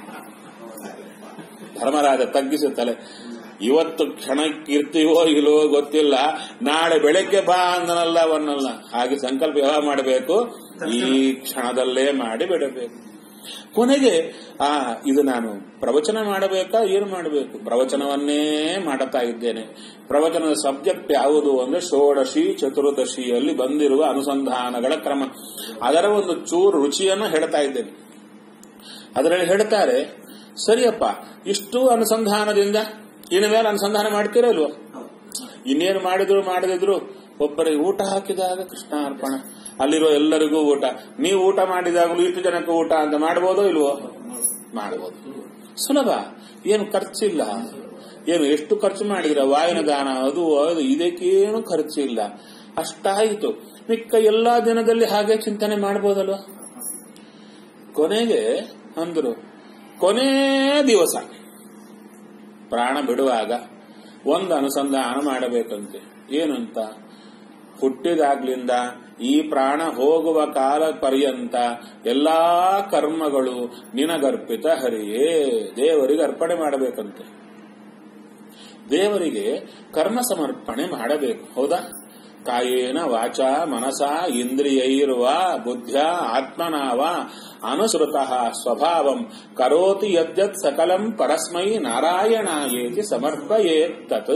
ಧರ್ಮರಾಜ ತಗ್ಗಿಸುತ್ತಲೆ ಇವತ್ತು ಕ್ಷಣಕ್ಕಿರ್ತೀವೋ ಇಲ್ವೋ ಗೊತ್ತಿಲ್ಲ ನಾಳೆ ಬೆಳಗ್ಗೆ ಬಾ ಅಂದನಲ್ಲ ಅವನ್ನಲ್ಲ ಹಾಗೆ ಸಂಕಲ್ಪ ಯಾವಾಗ ಮಾಡಬೇಕು ಈ ಕ್ಷಣದಲ್ಲೇ ಮಾಡಿ ಬಿಡಬೇಕು ಕೊನೆಗೆ ಆ ಇದು ನಾನು ಪ್ರವಚನ ಮಾಡಬೇಕಾ ಏನು ಮಾಡಬೇಕು ಪ್ರವಚನವನ್ನೇ ಮಾಡುತ್ತಾ ಇದ್ದೇನೆ ಪ್ರವಚನದ ಸಬ್ಜೆಕ್ಟ್ ಯಾವುದು ಅಂದ್ರೆ ಷೋಡಶಿ ಚತುರ್ದಶಿಯಲ್ಲಿ ಬಂದಿರುವ ಅನುಸಂಧಾನಗಳ ಕ್ರಮ ಅದರ ಒಂದು ಚೂರು ರುಚಿಯನ್ನು ಹೇಳ್ತಾ ಇದ್ದೇನೆ ಅದರಲ್ಲಿ ಹೇಳ್ತಾರೆ ಸರಿಯಪ್ಪ ಇಷ್ಟು ಅನುಸಂಧಾನದಿಂದ ಇನ್ನು ಮೇಲೆ ಅನುಸಂಧಾನ ಮಾಡ್ತೀರಾ ಇಲ್ವೋ ಇನ್ನೇನು ಮಾಡಿದ್ರು ಮಾಡದಿದ್ರು ಒಬ್ಬರಿಗೆ ಊಟ ಹಾಕಿದಾಗ ಕೃಷ್ಣ ಅರ್ಪಣ ಅಲ್ಲಿರೋ ಎಲ್ಲರಿಗೂ ಊಟ ನೀವು ಊಟ ಮಾಡಿದಾಗಲೂ ಇಷ್ಟು ಜನಕ್ಕೆ ಊಟ ಅಂತ ಮಾಡ್ಬೋದೋ ಇಲ್ವೋ ಮಾಡ್ಬೋದು ಸುಲಭ ಏನು ಖರ್ಚಿಲ್ಲ ಏನು ಎಷ್ಟು ಖರ್ಚು ಮಾಡಿದ್ರ ವಾಯನ ದಾನ ಅದು ಅದು ಇದಕ್ಕೇನು ಖರ್ಚಿಲ್ಲ ಅಷ್ಟಾಯಿತು ಮಿಕ್ಕ ಎಲ್ಲಾ ದಿನದಲ್ಲಿ ಹಾಗೆ ಚಿಂತನೆ ಮಾಡ್ಬೋದಲ್ವ ಕೊನೆಗೆ ಅಂದ್ರು ಕೊನೇ ದಿವಸ ಪ್ರಾಣ ಬಿಡುವಾಗ ಒಂದು ಅನುಸಂಧಾನ ಮಾಡಬೇಕಂತೆ ಏನಂತ ಹುಟ್ಟಿದಾಗ್ಲಿಂದ ಈ ಪ್ರಾಣ ಹೋಗುವ ಕಾಲ ಪರ್ಯಂತ ಎಲ್ಲಾ ಕರ್ಮಗಳು ನಿನಗರ್ಪಿತ ಹರಿಯೇ ದೇವರಿಗೆ ಅರ್ಪಣೆ ಮಾಡಬೇಕಂತೆ ದೇವರಿಗೆ ಕರ್ಮ ಸಮರ್ಪಣೆ ಮಾಡಬೇಕು ಹೌದಾ ಕಾಯೇನ ವಾಚ ಮನಸ ಇಂದ್ರಿಯೈರ್ವ ಬುದ್ಧ್ಯ ಆತ್ಮನಾವ ಅನುಸೃತ ಸ್ವಭಾವಂ ಕರೋತಿ ಯದ್ಯತ್ ಸಕಲಂ ಪರಸ್ಮೈ ನಾರಾಯಣಾಯೇತಿ ಸಮರ್ಪಯೇತ್ತತ್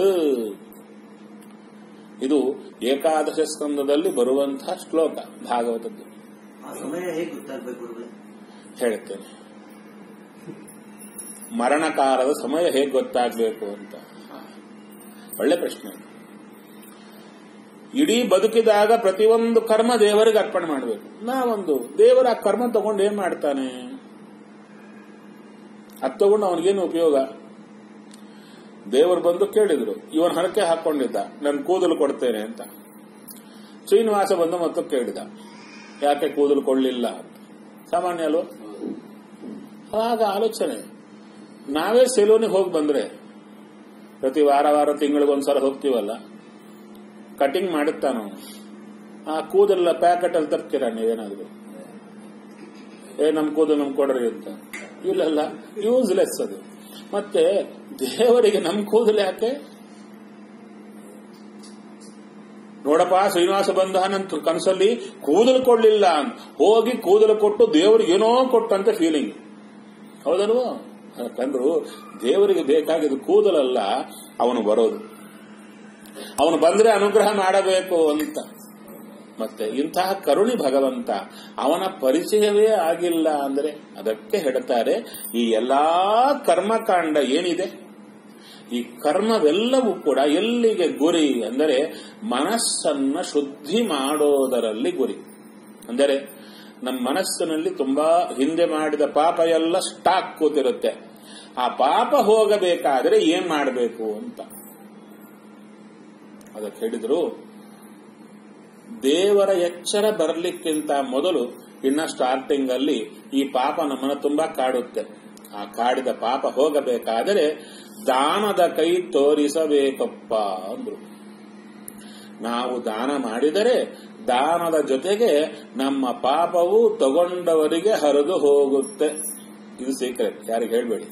ಇದು ಏಕಾದಶ ಸ್ಕಂದದಲ್ಲಿ ಬರುವಂತಹ ಶ್ಲೋಕ ಭಾಗವತದ್ದು ಆ ಸಮಯ ಹೇಗೆ ಗೊತ್ತಾಗ್ಬೇಕು ಗುರುಗಳೇ ಹೇಳುತ್ತೇನೆ ಮರಣಕಾಲದ ಸಮಯ ಹೇಗೆ ಗೊತ್ತಾಗಬೇಕು ಅಂತ ಒಳ್ಳೆ ಪ್ರಶ್ನೆ ಇಡೀ ಬದುಕಿದಾಗ ಪ್ರತಿಯೊಂದು ಕರ್ಮ ದೇವರಿಗೆ ಅರ್ಪಣೆ ಮಾಡಬೇಕು ನಾವೊಂದು ದೇವರ ಆ ಕರ್ಮ ತಗೊಂಡು ಏನ್ ಮಾಡ್ತಾನೆ ಅದು ತಗೊಂಡು ಅವನಿಗೇನು ಉಪಯೋಗ ದೇವರು ಬಂದು ಕೇಳಿದ್ರು ಇವನ್ ಹರಕೆ ಹಾಕೊಂಡಿದ್ದ ನನ್ ಕೂದಲು ಕೊಡ್ತೇನೆ ಅಂತ ಶ್ರೀನಿವಾಸ ಬಂದು ಮತ್ತು ಕೇಳಿದ ಯಾಕೆ ಕೂದಲು ಕೊಳ್ಳಿಲ್ಲ ಅಂತ ಸಾಮಾನ್ಯ ಅಲ್ವ ಆಗ ಆಲೋಚನೆ ನಾವೇ ಸೆಲೂನಿಗೆ ಹೋಗಿ ಬಂದ್ರೆ ಪ್ರತಿ ವಾರ ವಾರ ತಿಂಗಳಿಗೊಂದ್ಸಲ ಹೋಗ್ತೀವಲ್ಲ ಕಟಿಂಗ್ ಮಾಡುತ್ತಾನ ಆ ಕೂದಲೆಲ್ಲ ಪ್ಯಾಕೆಟ್ ಅಲ್ಲಿ ತರ್ತೀರಾ ನೀವೇನಾದ್ರು ಏ ನಮ್ ಕೂದಲು ನಮ್ ಕೊಡ್ರಿ ಅಂತ ಇಲ್ಲಲ್ಲ ಯೂಸ್ಲೆಸ್ ಅದು ಮತ್ತೆ ದೇವರಿಗೆ ನಮ್ ಕೂದಲು ಯಾಕೆ ನೋಡಪ್ಪ ಶ್ರೀನಿವಾಸ ಬಂದ ನಂತರ ಕನಸಲ್ಲಿ ಕೂದಲು ಕೊಡ್ಲಿಲ್ಲ ಅಂತ ಹೋಗಿ ಕೂದಲು ಕೊಟ್ಟು ದೇವರಿಗೆ ಏನೋ ಕೊಟ್ಟಂತ ಫೀಲಿಂಗ್ ಹೌದಲ್ವೋ ಯಾಕಂದ್ರು ದೇವರಿಗೆ ಬೇಕಾಗಿದ್ದು ಕೂದಲಲ್ಲ ಅವನು ಬರೋದು ಅವನು ಬಂದ್ರೆ ಅನುಗ್ರಹ ಮಾಡಬೇಕು ಅಂತ ಮತ್ತೆ ಇಂತಹ ಕರುಣಿ ಭಗವಂತ ಅವನ ಪರಿಚಯವೇ ಆಗಿಲ್ಲ ಅಂದ್ರೆ ಅದಕ್ಕೆ ಹೇಳ್ತಾರೆ ಈ ಎಲ್ಲಾ ಕರ್ಮಕಾಂಡ ಏನಿದೆ ಈ ಕರ್ಮವೆಲ್ಲವೂ ಕೂಡ ಎಲ್ಲಿಗೆ ಗುರಿ ಅಂದರೆ ಮನಸ್ಸನ್ನ ಶುದ್ಧಿ ಮಾಡೋದರಲ್ಲಿ ಗುರಿ ಅಂದರೆ ನಮ್ಮ ಮನಸ್ಸಿನಲ್ಲಿ ತುಂಬಾ ಹಿಂದೆ ಮಾಡಿದ ಪಾಪ ಎಲ್ಲ ಸ್ಟಾಕ್ ಕೂತಿರುತ್ತೆ ಆ ಪಾಪ ಹೋಗಬೇಕಾದ್ರೆ ಏನ್ ಮಾಡಬೇಕು ಅಂತ ಅದಕ್ಕೆ ಹೇಳಿದ್ರು ದೇವರ ಎಚ್ಚರ ಬರಲಿಕ್ಕಿಂತ ಮೊದಲು ಇನ್ನ ಸ್ಟಾರ್ಟಿಂಗ್ ಅಲ್ಲಿ ಈ ಪಾಪ ನಮ್ಮನ್ನ ತುಂಬಾ ಕಾಡುತ್ತೆ ಆ ಕಾಡಿದ ಪಾಪ ಹೋಗಬೇಕಾದರೆ ದಾನದ ಕೈ ತೋರಿಸಬೇಕಪ್ಪ ಅಂದ್ರು ನಾವು ದಾನ ಮಾಡಿದರೆ ದಾನದ ಜೊತೆಗೆ ನಮ್ಮ ಪಾಪವು ತಗೊಂಡವರಿಗೆ ಹರಿದು ಹೋಗುತ್ತೆ ಇದು ಸೀಕ್ರೆಟ್ ಯಾರಿಗೆ ಹೇಳ್ಬೇಡಿ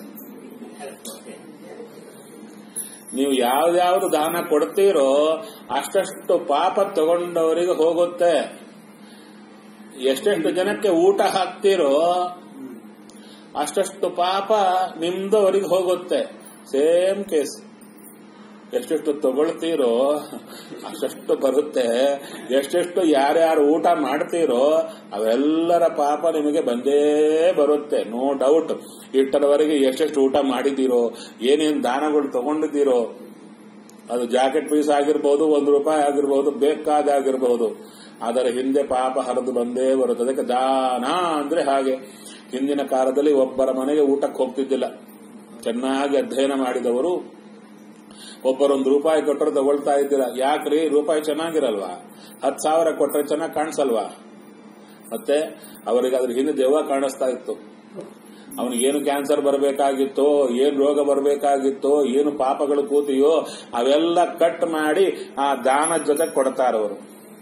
ನೀವು ಯಾವ್ದಾವ್ದು ದಾನ ಕೊಡ್ತೀರೋ ಅಷ್ಟಷ್ಟು ಪಾಪ ತಗೊಂಡವರಿಗೆ ಹೋಗುತ್ತೆ ಎಷ್ಟೆಷ್ಟು ಜನಕ್ಕೆ ಊಟ ಹಾಕ್ತೀರೋ ಅಷ್ಟಷ್ಟು ಪಾಪ ನಿಮ್ದವರಿಗೆ ಹೋಗುತ್ತೆ ಸೇಮ್ ಕೇಸ್ ಎಷ್ಟೆಷ್ಟು ತಗೊಳ್ತೀರೋ ಅಷ್ಟೆಷ್ಟು ಬರುತ್ತೆ ಎಷ್ಟೆಷ್ಟು ಯಾರ್ಯಾರು ಊಟ ಮಾಡ್ತೀರೋ ಅವೆಲ್ಲರ ಪಾಪ ನಿಮಗೆ ಬಂದೇ ಬರುತ್ತೆ ನೋ ಡೌಟ್ ಇಷ್ಟರವರೆಗೆ ಎಷ್ಟೆಷ್ಟು ಊಟ ಮಾಡಿದ್ದೀರೋ ಏನೇನು ದಾನಗಳು ತಗೊಂಡಿದ್ದೀರೋ ಅದು ಜಾಕೆಟ್ ಪೀಸ್ ಆಗಿರ್ಬೋದು ಒಂದು ರೂಪಾಯಿ ಆಗಿರ್ಬೋದು ಬೇಕಾದಾಗಿರ್ಬೋದು ಅದರ ಹಿಂದೆ ಪಾಪ ಹರಿದು ಬಂದೇ ಬರುತ್ತೆ ಅದಕ್ಕೆ ದಾನ ಅಂದ್ರೆ ಹಾಗೆ ಹಿಂದಿನ ಕಾಲದಲ್ಲಿ ಒಬ್ಬರ ಮನೆಗೆ ಊಟಕ್ಕೆ ಹೋಗ್ತಿದ್ದಿಲ್ಲ ಚೆನ್ನಾಗಿ ಅಧ್ಯಯನ ಮಾಡಿದವರು ಒಬ್ಬರೊಂದು ರೂಪಾಯಿ ಕೊಟ್ಟರೆ ತಗೊಳ್ತಾ ಇದ್ದೀರಾ ಯಾಕ್ರಿ ರೂಪಾಯಿ ಚೆನ್ನಾಗಿರಲ್ವಾ ಹತ್ತು ಸಾವಿರ ಕೊಟ್ಟರೆ ಚೆನ್ನಾಗಿ ಕಾಣಿಸಲ್ವಾ ಮತ್ತೆ ಅವರಿಗೆ ಅದ್ರ ಹಿಂದೆ ದೆವ್ವ ಕಾಣಿಸ್ತಾ ಇತ್ತು ಅವನಿಗೆ ಏನು ಕ್ಯಾನ್ಸರ್ ಬರಬೇಕಾಗಿತ್ತೋ ಏನು ರೋಗ ಬರಬೇಕಾಗಿತ್ತೋ ಏನು ಪಾಪಗಳು ಕೂತಿಯೋ ಅವೆಲ್ಲ ಕಟ್ ಮಾಡಿ ಆ ದಾನದ ಜೊತೆ ಕೊಡ್ತಾರವರು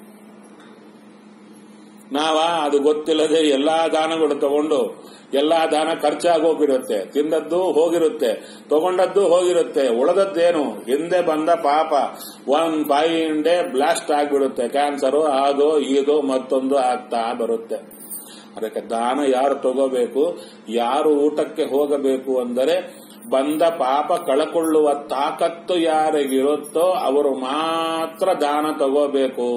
ನಾವ ಅದು ಗೊತ್ತಿಲ್ಲದೆ ಎಲ್ಲಾ ದಾನಗಳು ತಗೊಂಡು ಎಲ್ಲಾ ದಾನ ಖರ್ಚಾಗೋಗಿರುತ್ತೆ ತಿಂದದ್ದು ಹೋಗಿರುತ್ತೆ ತಗೊಂಡದ್ದು ಹೋಗಿರುತ್ತೆ ಉಳದದ್ದೇನು ಹಿಂದೆ ಬಂದ ಪಾಪ ಒನ್ ಫೈವ್ ಡೇ ಬ್ಲಾಸ್ಟ್ ಆಗಿಬಿಡುತ್ತೆ ಕ್ಯಾನ್ಸರು ಅದು ಇದು ಮತ್ತೊಂದು ಆಗ್ತಾ ಬರುತ್ತೆ ಅದಕ್ಕೆ ದಾನ ಯಾರು ತಗೋಬೇಕು ಯಾರು ಊಟಕ್ಕೆ ಹೋಗಬೇಕು ಅಂದರೆ ಬಂದ ಪಾಪ ಕಳಕೊಳ್ಳುವ ತಾಕತ್ತು ಯಾರಿಗಿರುತ್ತೋ ಅವರು ಮಾತ್ರ ದಾನ ತಗೋಬೇಕು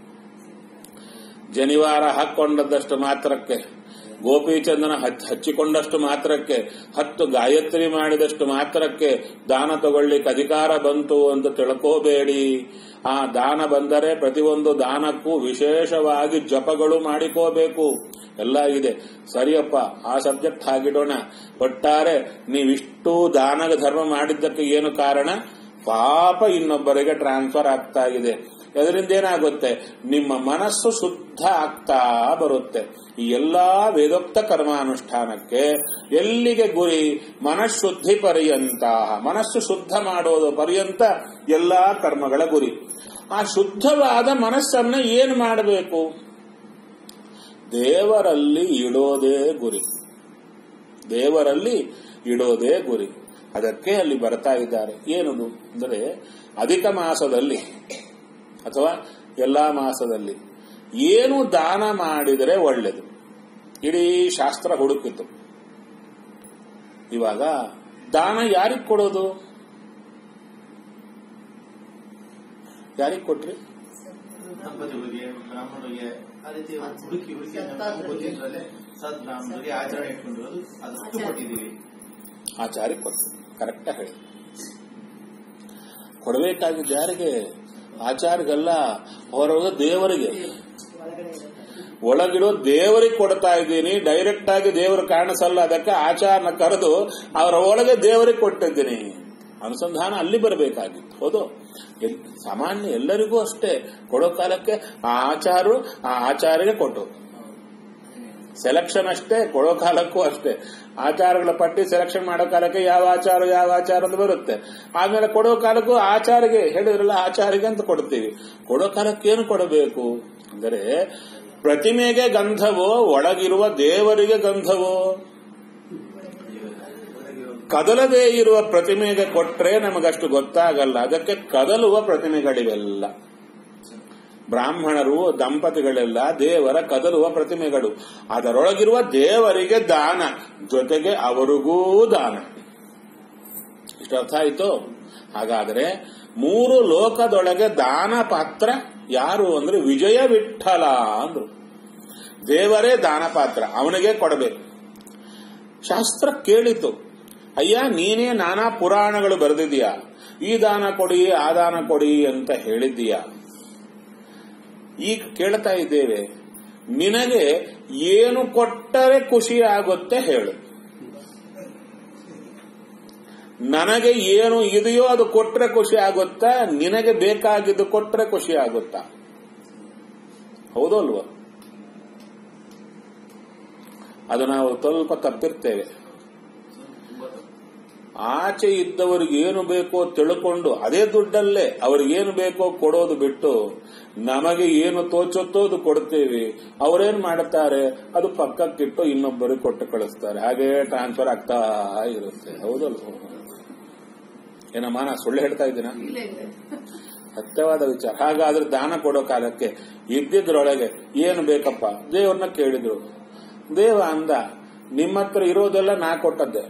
ಜನಿವಾರ ಹಾಕೊಂಡದ್ದಷ್ಟು ಮಾತ್ರಕ್ಕೆ ಗೋಪಿಚಂದನ ಹಚ್ಚಿಕೊಂಡಷ್ಟು ಮಾತ್ರಕ್ಕೆ ಹತ್ತು ಗಾಯತ್ರಿ ಮಾಡಿದಷ್ಟು ಮಾತ್ರಕ್ಕೆ ದಾನ ತಗೊಳ್ಳಿಕ್ಕೆ ಅಧಿಕಾರ ಬಂತು ಅಂತ ತಿಳ್ಕೋಬೇಡಿ ಆ ದಾನ ಬಂದರೆ ಪ್ರತಿಯೊಂದು ದಾನಕ್ಕೂ ವಿಶೇಷವಾಗಿ ಜಪಗಳು ಮಾಡಿಕೋಬೇಕು ಎಲ್ಲ ಇದೆ ಸರಿಯಪ್ಪ ಆ ಸಬ್ಜೆಕ್ಟ್ ಹಾಗಿಡೋಣ ಒಟ್ಟಾರೆ ನೀವಿಷ್ಟು ದಾನದ ಧರ್ಮ ಮಾಡಿದ್ದಕ್ಕೆ ಏನು ಕಾರಣ ಪಾಪ ಇನ್ನೊಬ್ಬರಿಗೆ ಟ್ರಾನ್ಸ್ಫರ್ ಆಗ್ತಾ ಇದೆ ಅದರಿಂದ ಏನಾಗುತ್ತೆ ನಿಮ್ಮ ಮನಸ್ಸು ಶುದ್ಧ ಆಗ್ತಾ ಬರುತ್ತೆ ಈ ಎಲ್ಲಾ ವೇದೋಕ್ತ ಕರ್ಮಾನುಷ್ಠಾನಕ್ಕೆ ಎಲ್ಲಿಗೆ ಗುರಿ ಮನಃಶುದ್ಧಿ ಪರ್ಯಂತ ಮನಸ್ಸು ಶುದ್ಧ ಮಾಡೋದು ಪರ್ಯಂತ ಎಲ್ಲಾ ಕರ್ಮಗಳ ಗುರಿ ಆ ಶುದ್ಧವಾದ ಮನಸ್ಸನ್ನ ಏನು ಮಾಡಬೇಕು ದೇವರಲ್ಲಿ ಇಡೋದೇ ಗುರಿ ದೇವರಲ್ಲಿ ಇಡೋದೇ ಗುರಿ ಅದಕ್ಕೆ ಅಲ್ಲಿ ಬರ್ತಾ ಇದ್ದಾರೆ ಏನದು ಅಂದರೆ ಅಧಿಕ ಮಾಸದಲ್ಲಿ ಅಥವಾ ಎಲ್ಲಾ ಮಾಸದಲ್ಲಿ ಏನು ದಾನ ಮಾಡಿದರೆ ಒಳ್ಳೆಯದು ಇಡೀ ಶಾಸ್ತ್ರ ಹುಡುಕಿತು ಇವಾಗ ದಾನ ಯಾರಿಗೆ ಕೊಡೋದು ಯಾರಿಗೆ ಕೊಟ್ರಿ ದಂಪತಿಗಳಿಗೆ ಬ್ರಾಹ್ಮಣರಿಗೆ ಆ ರೀತಿ ಹುಡುಕಿ ಹುಡುಕಿ ನಮ್ಗೆ ಗೊತ್ತಿದ್ರಲ್ಲೇ ಸದ್ ಬ್ರಾಹ್ಮಣರಿಗೆ ಆಚರಣೆ ಇಟ್ಕೊಂಡಿರೋದು ಅದಷ್ಟು ಕೊಟ್ಟಿದ್ದೀವಿ ಆಚಾರ್ಯ ಕೊಟ್ಟು ಕರೆಕ್ಟ್ ಹೇಳಿ ಕೊಡಬೇಕಾಗಿದ್ದು ಯಾರಿಗೆ ಆಚಾರ್ಯಗಲ್ಲ ಅವರವರ ದೇವರಿಗೆ ಒಳಗಿರೋ ದೇವರಿಗೆ ಕೊಡ್ತಾ ಇದ್ದೀನಿ ಡೈರೆಕ್ಟ್ ಆಗಿ ದೇವರು ಕಾಣಿಸಲ್ಲ ಅದಕ್ಕೆ ಆಚಾರನ ಕರೆದು ಅವರ ಒಳಗೆ ದೇವರಿಗೆ ಕೊಟ್ಟಿದ್ದೀನಿ ಅನುಸಂಧಾನ ಅಲ್ಲಿ ಬರಬೇಕಾಗಿತ್ತು ಹೌದು ಎಲ್- ಸಾಮಾನ್ಯ ಎಲ್ಲರಿಗೂ ಅಷ್ಟೇ ಕೊಡೋ ಕಾಲಕ್ಕೆ ಆ ಆಚಾರು ಆ ಆಚಾರ್ಯಗೆ ಕೊಟ್ಟು ಸೆಲೆಕ್ಷನ್ ಅಷ್ಟೇ ಕೊಡೋ ಕಾಲಕ್ಕೂ ಅಷ್ಟೇ ಆಚಾರಗಳ ಪಟ್ಟಿ ಸೆಲೆಕ್ಷನ್ ಮಾಡೋ ಕಾಲಕ್ಕೆ ಯಾವ ಆಚಾರ ಯಾವ ಆಚಾರ ಅಂತ ಬರುತ್ತೆ ಆಮೇಲೆ ಕೊಡೋ ಕಾಲಕ್ಕೂ ಆಚಾರಿಗೆ ಹೇಳಿದ್ರಲ್ಲ ಆಚಾರಿಗೆ ಅಂತ ಕೊಡ್ತೀವಿ ಕೊಡೋ ಕಾಲಕ್ಕೆ ಏನು ಕೊಡಬೇಕು ಅಂದರೆ ಪ್ರತಿಮೆಗೆ ಗಂಧವೋ ಒಳಗಿರುವ ದೇವರಿಗೆ ಗಂಧವೋ ಕದಲದೇ ಇರುವ ಪ್ರತಿಮೆಗೆ ಕೊಟ್ರೆ ನಮಗಷ್ಟು ಗೊತ್ತಾಗಲ್ಲ ಅದಕ್ಕೆ ಕದಲುವ ಪ್ರತಿಮೆಗಳಿವೆಲ್ಲ ಬ್ರಾಹ್ಮಣರು ದಂಪತಿಗಳೆಲ್ಲ ದೇವರ ಕದಲುವ ಪ್ರತಿಮೆಗಳು ಅದರೊಳಗಿರುವ ದೇವರಿಗೆ ದಾನ ಜೊತೆಗೆ ಅವರಿಗೂ ದಾನ ಇಷ್ಟು ಅರ್ಥ ಆಯ್ತು ಹಾಗಾದ್ರೆ ಮೂರು ಲೋಕದೊಳಗೆ ದಾನ ಪಾತ್ರ ಯಾರು ಅಂದ್ರೆ ವಿಜಯ ವಿಠಲ ಅಂದ್ರು ದೇವರೇ ದಾನ ಪಾತ್ರ ಅವನಿಗೆ ಕೊಡಬೇಕು ಶಾಸ್ತ್ರ ಕೇಳಿತು ಅಯ್ಯ ನೀನೇ ನಾನಾ ಪುರಾಣಗಳು ಬರೆದಿದೀಯಾ ಈ ದಾನ ಕೊಡಿ ಆ ದಾನ ಕೊಡಿ ಅಂತ ಹೇಳಿದ್ದೀಯಾ ಈಗ ಕೇಳ್ತಾ ಇದ್ದೇವೆ ನಿನಗೆ ಏನು ಕೊಟ್ಟರೆ ಖುಷಿ ಆಗುತ್ತೆ ಹೇಳು ನನಗೆ ಏನು ಇದೆಯೋ ಅದು ಕೊಟ್ರೆ ಖುಷಿ ಆಗುತ್ತಾ ನಿನಗೆ ಬೇಕಾಗಿದ್ದು ಕೊಟ್ರೆ ಖುಷಿ ಆಗುತ್ತಾ ಹೌದೋ ಅಲ್ವೋ ಅದು ನಾವು ಸ್ವಲ್ಪ ತಪ್ಪಿರ್ತೇವೆ ಆಚೆ ಇದ್ದವರಿಗೆ ಏನು ಬೇಕೋ ತಿಳ್ಕೊಂಡು ಅದೇ ದುಡ್ಡಲ್ಲೇ ಅವ್ರಿಗೇನು ಬೇಕೋ ಕೊಡೋದು ಬಿಟ್ಟು ನಮಗೆ ಏನು ತೋಚುತ್ತೋ ಅದು ಕೊಡ್ತೇವೆ ಅವರೇನ್ ಮಾಡುತ್ತಾರೆ ಅದು ಪಕ್ಕಕ್ಕಿಟ್ಟು ಇನ್ನೊಬ್ಬರಿಗೆ ಕೊಟ್ಟು ಕಳಿಸ್ತಾರೆ ಹಾಗೆ ಟ್ರಾನ್ಸ್ಫರ್ ಆಗ್ತಾ ಇರುತ್ತೆ ಹೌದಲ್ವ ಏನಮ್ಮ ನಾ ಸುಳ್ಳು ಹೇಳ್ತಾ ಇದ್ದೀನ ಸತ್ಯವಾದ ವಿಚಾರ ಹಾಗಾದ್ರೆ ದಾನ ಕೊಡೋ ಕಾಲಕ್ಕೆ ಇದ್ದಿದ್ರೊಳಗೆ ಏನು ಬೇಕಪ್ಪ ದೇವ್ರನ್ನ ಕೇಳಿದ್ರು ದೇವ ಅಂದ ನಿಮ್ಮ ಹತ್ರ ಇರೋದೆಲ್ಲ ನಾ ಕೊಟ್ಟದ್ದೆ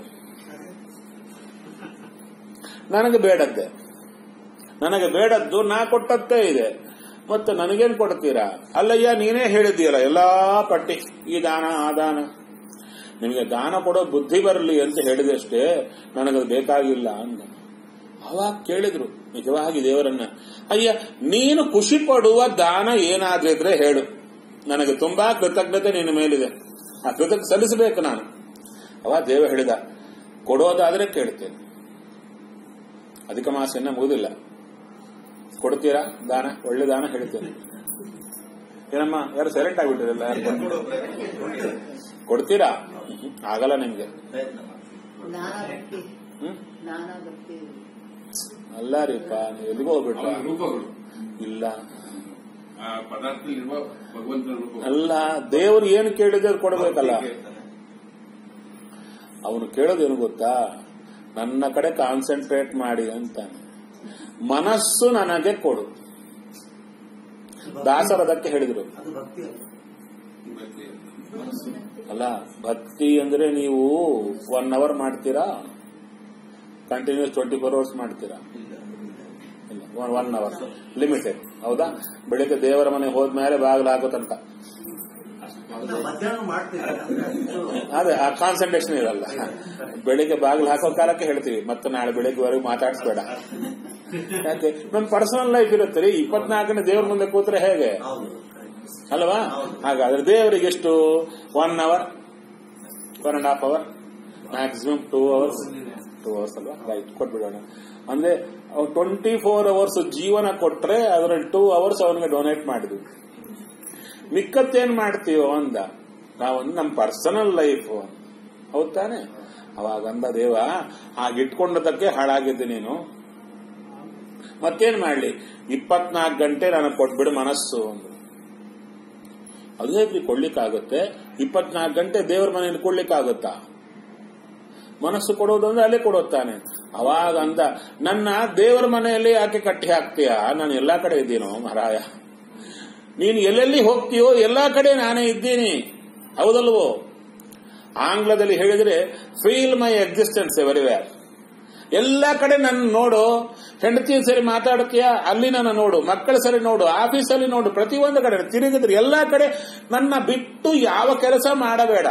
ನನಗೆ ಬೇಡದ್ದೆ ನನಗೆ ಬೇಡದ್ದು ನಾ ಕೊಟ್ಟದ್ದೇ ಇದೆ ಮತ್ತೆ ನನಗೇನ್ ಕೊಡ್ತೀರಾ ಅಲ್ಲಯ್ಯ ನೀನೇ ಹೇಳಿದ್ದೀರ ಎಲ್ಲಾ ಪಟ್ಟಿ ಈ ದಾನ ಆ ದಾನ ನಿಮಗೆ ದಾನ ಕೊಡೋ ಬುದ್ಧಿ ಬರಲಿ ಅಂತ ಹೇಳಿದಷ್ಟೇ ನನಗದು ಬೇಕಾಗಿಲ್ಲ ಅಂದ ಅವಾಗ ಕೇಳಿದ್ರು ನಿಜವಾಗಿ ದೇವರನ್ನ ಅಯ್ಯ ನೀನು ಖುಷಿ ಪಡುವ ದಾನ ಏನಾದ್ರಿದ್ರೆ ಹೇಳು ನನಗೆ ತುಂಬಾ ಕೃತಜ್ಞತೆ ನಿನ್ನ ಮೇಲಿದೆ ಆ ಕೃತಜ್ಞ ಸಲ್ಲಿಸಬೇಕು ನಾನು ಅವ ದೇವ ಹೇಳಿದ ಕೊಡೋದಾದ್ರೆ ಕೇಳ್ತೇನೆ ಅಧಿಕ ಮಾಸ ಇನ್ನ ಮುಗುದಿಲ್ಲ ಕೊಡ್ತೀರಾ ದಾನ ಒಳ್ಳೆ ದಾನ ಹೇಳ್ತೇನೆ ಏನಮ್ಮ ಯಾರು ಸೈಲೆಂಟ್ ಆಗ್ಬಿಟ್ಟಿರಲ್ಲ ಯಾರು ಕೊಡ್ತೀರಾ? ಕೊಡ್ತೀರಾ ಹ್ಮ್. ಆಗಲ್ಲ ನಿಮ್ಗೆ ಪ್ರಯತ್ನ ಮಾಡಿ ಜ್ಞಾನ ಭಕ್ತಿ ಹ್ಮ್ ಜ್ಞಾನ ಭಕ್ತಿ ಅಲ್ಲ ರೀಪ ನೀವು ಎಲ್ಲಿಗೂ ಹೋಗ್ಬಿಟ್ರ ಅವನ ರೂಪಗಳು ಇಲ್ಲ ಆ ಪದಾರ್ಥದಲ್ಲಿರುವ ಭಗವಂತನ ರೂಪ ಅಲ್ಲ ದೇವರು ಏನು ಕೇಳಿದ್ರೆ ಅದು ಕೊಡಬೇಕಲ್ಲ ಕೇಳ್ತಾನೆ. ಅವನು ಕೇಳೋದೇನು ಗೊತ್ತಾ ನನ್ನ ಕಡೆ ಕಾನ್ಸಂಟ್ರೇಟ್ ಮಾಡಿ ಅಂತಾನೆ ಮನಸ್ಸು ನನಗೆ ಕೊಡು ದಾಸರದಕ್ಕೆ ಹೇಳಿದ್ರು ಅದು ಭಕ್ತಿ ಅಲ್ಲ ಭಕ್ತಿ. ಅಲ್ಲ ಭಕ್ತಿ ಅಂದ್ರೆ ನೀವು ಒನ್ ಅವರ್ ಮಾಡ್ತೀರಾ ಕಂಟಿನ್ಯೂಸ್ ಟ್ವೆಂಟಿ ಫೋರ್ ಅವರ್ಸ್ ಮಾಡ್ತೀರಾ ಒನ್ ಅವರ್ ಲಿಮಿಟೆಡ್ ಹೌದಾ ಬೆಳಿಗ್ಗೆ ದೇವರ ಮನೆ ಹೋದ್ಮೇಲೆ ಬಾಗಿಲು ಹಾಕೋ ತನಕ ನಾವು ಮಧ್ಯಾಹ್ನ ಮಾಡ್ತೀವಿ ಅಂದ್ರೆ ಅಷ್ಟು ಅದೇ ಆ ಕಾನ್ಸಂಟ್ರೇಷನ್ ಇರಲ್ಲ ಬೆಳಿಗ್ಗೆ ಬಾಗಿಲು ಹಾಕೋ ಕಾಲಕ್ಕೆ ಹೇಳ್ತೀವಿ ಮತ್ತೆ ನಾಳೆ ಬೆಳಿಗ್ಗೆವರೆಗೂ ಮಾತಾಡಿಸ್ಬೇಡ ಯಾಕೆ ನಮ್ ಪರ್ಸನಲ್ ಲೈಫ್ ಇರುತ್ತೆ ರೀ ಇಪ್ಪತ್ನಾಲ್ಕನೇ ದೇವ್ರ ಮುಂದೆ ಕೂತ್ರೆ ಹೇಗೆ ಹೌದು ಅಲ್ವಾ ಹಾಗಾದ್ರೆ ದೇವರಿಗೆ ಎಷ್ಟು one hour one and half hour maximum two hours two hours ಅಲ್ವಾ ರೈಟ್ ಕೊಟ್ಬಿಡೋಣ ಅಂದ್ರೆ ಟ್ವೆಂಟಿ ಫೋರ್ ಅವರ್ಸ್ ಜೀವನ ಕೊಟ್ರೆ ಅದರಲ್ಲಿ ಟೂ ಅವರ್ಸ್ ಅವನಿಗೆ ಡೊನೇಟ್ ಮಾಡಿದ್ವಿ ಮಿಕ್ಕತ್ತೇನ್ ಮಾಡ್ತೀವೋ ಅಂದ ನಾವೊಂದು ನಮ್ಮ ಪರ್ಸನಲ್ ಲೈಫ್ ಹೌದ್ ತಾನೆ ಅವಾಗ ಅಂದ ದೇವ ಹಾಗಿಟ್ಕೊಂಡದಕ್ಕೆ ಹಾಳಾಗಿದ್ದೆ ನೀನು ಮತ್ತೇನ್ ಮಾಡ್ಲಿ ಇಪ್ಪತ್ನಾಲ್ಕು ಗಂಟೆ ನನಗೆ ಕೊಟ್ಬಿಡು ಮನಸ್ಸು ಅಂದ್ರು ಅದು ಹೇಗ್ರಿ ಕೊಡ್ಲಿಕ್ಕಾಗುತ್ತೆ ಇಪ್ಪತ್ನಾಲ್ಕು ಗಂಟೆ ದೇವರ ಮನೆಯಲ್ಲಿ ಕೊಡ್ಲಿಕ್ಕಾಗುತ್ತಾ ಮನಸ್ಸು ಕೊಡೋದು ಅಂದ್ರೆ ಅಲ್ಲೇ ಕೊಡುತ್ತಾನೆ ಅವಾಗ ಅಂದ ನನ್ನ ದೇವರ ಮನೆಯಲ್ಲಿ ಯಾಕೆ ಕಟ್ಟಿ ಹಾಕ್ತೀಯ ನಾನು ಎಲ್ಲಾ ಕಡೆ ಇದ್ದೀನೋ ಮಹಾರಾಯ ನೀನು ಎಲ್ಲೆಲ್ಲಿ ಹೋಗ್ತೀಯೋ ಎಲ್ಲಾ ಕಡೆ ನಾನೇ ಇದ್ದೀನಿ ಹೌದಲ್ವೋ ಆಂಗ್ಲದಲ್ಲಿ ಹೇಳಿದ್ರೆ ಫೀಲ್ ಮೈ ಎಕ್ಸಿಸ್ಟೆನ್ಸ್ ಎವರಿವೇರ್ ಎಲ್ಲ ಕಡೆ ನನ್ನ ನೋಡು ಹೆಂಡತಿ ಸರಿ ಮಾತಾಡ್ತೀಯ ಅಲ್ಲಿ ನನ್ನ ನೋಡು ಮಕ್ಕಳ ಸರಿ ನೋಡು ಆಫೀಸಲ್ಲಿ ನೋಡು ಪ್ರತಿಯೊಂದು ಕಡೆ ತಿರುಗಿದ್ರೆ ಎಲ್ಲಾ ಕಡೆ ನನ್ನ ಬಿಟ್ಟು ಯಾವ ಕೆಲಸ ಮಾಡಬೇಡ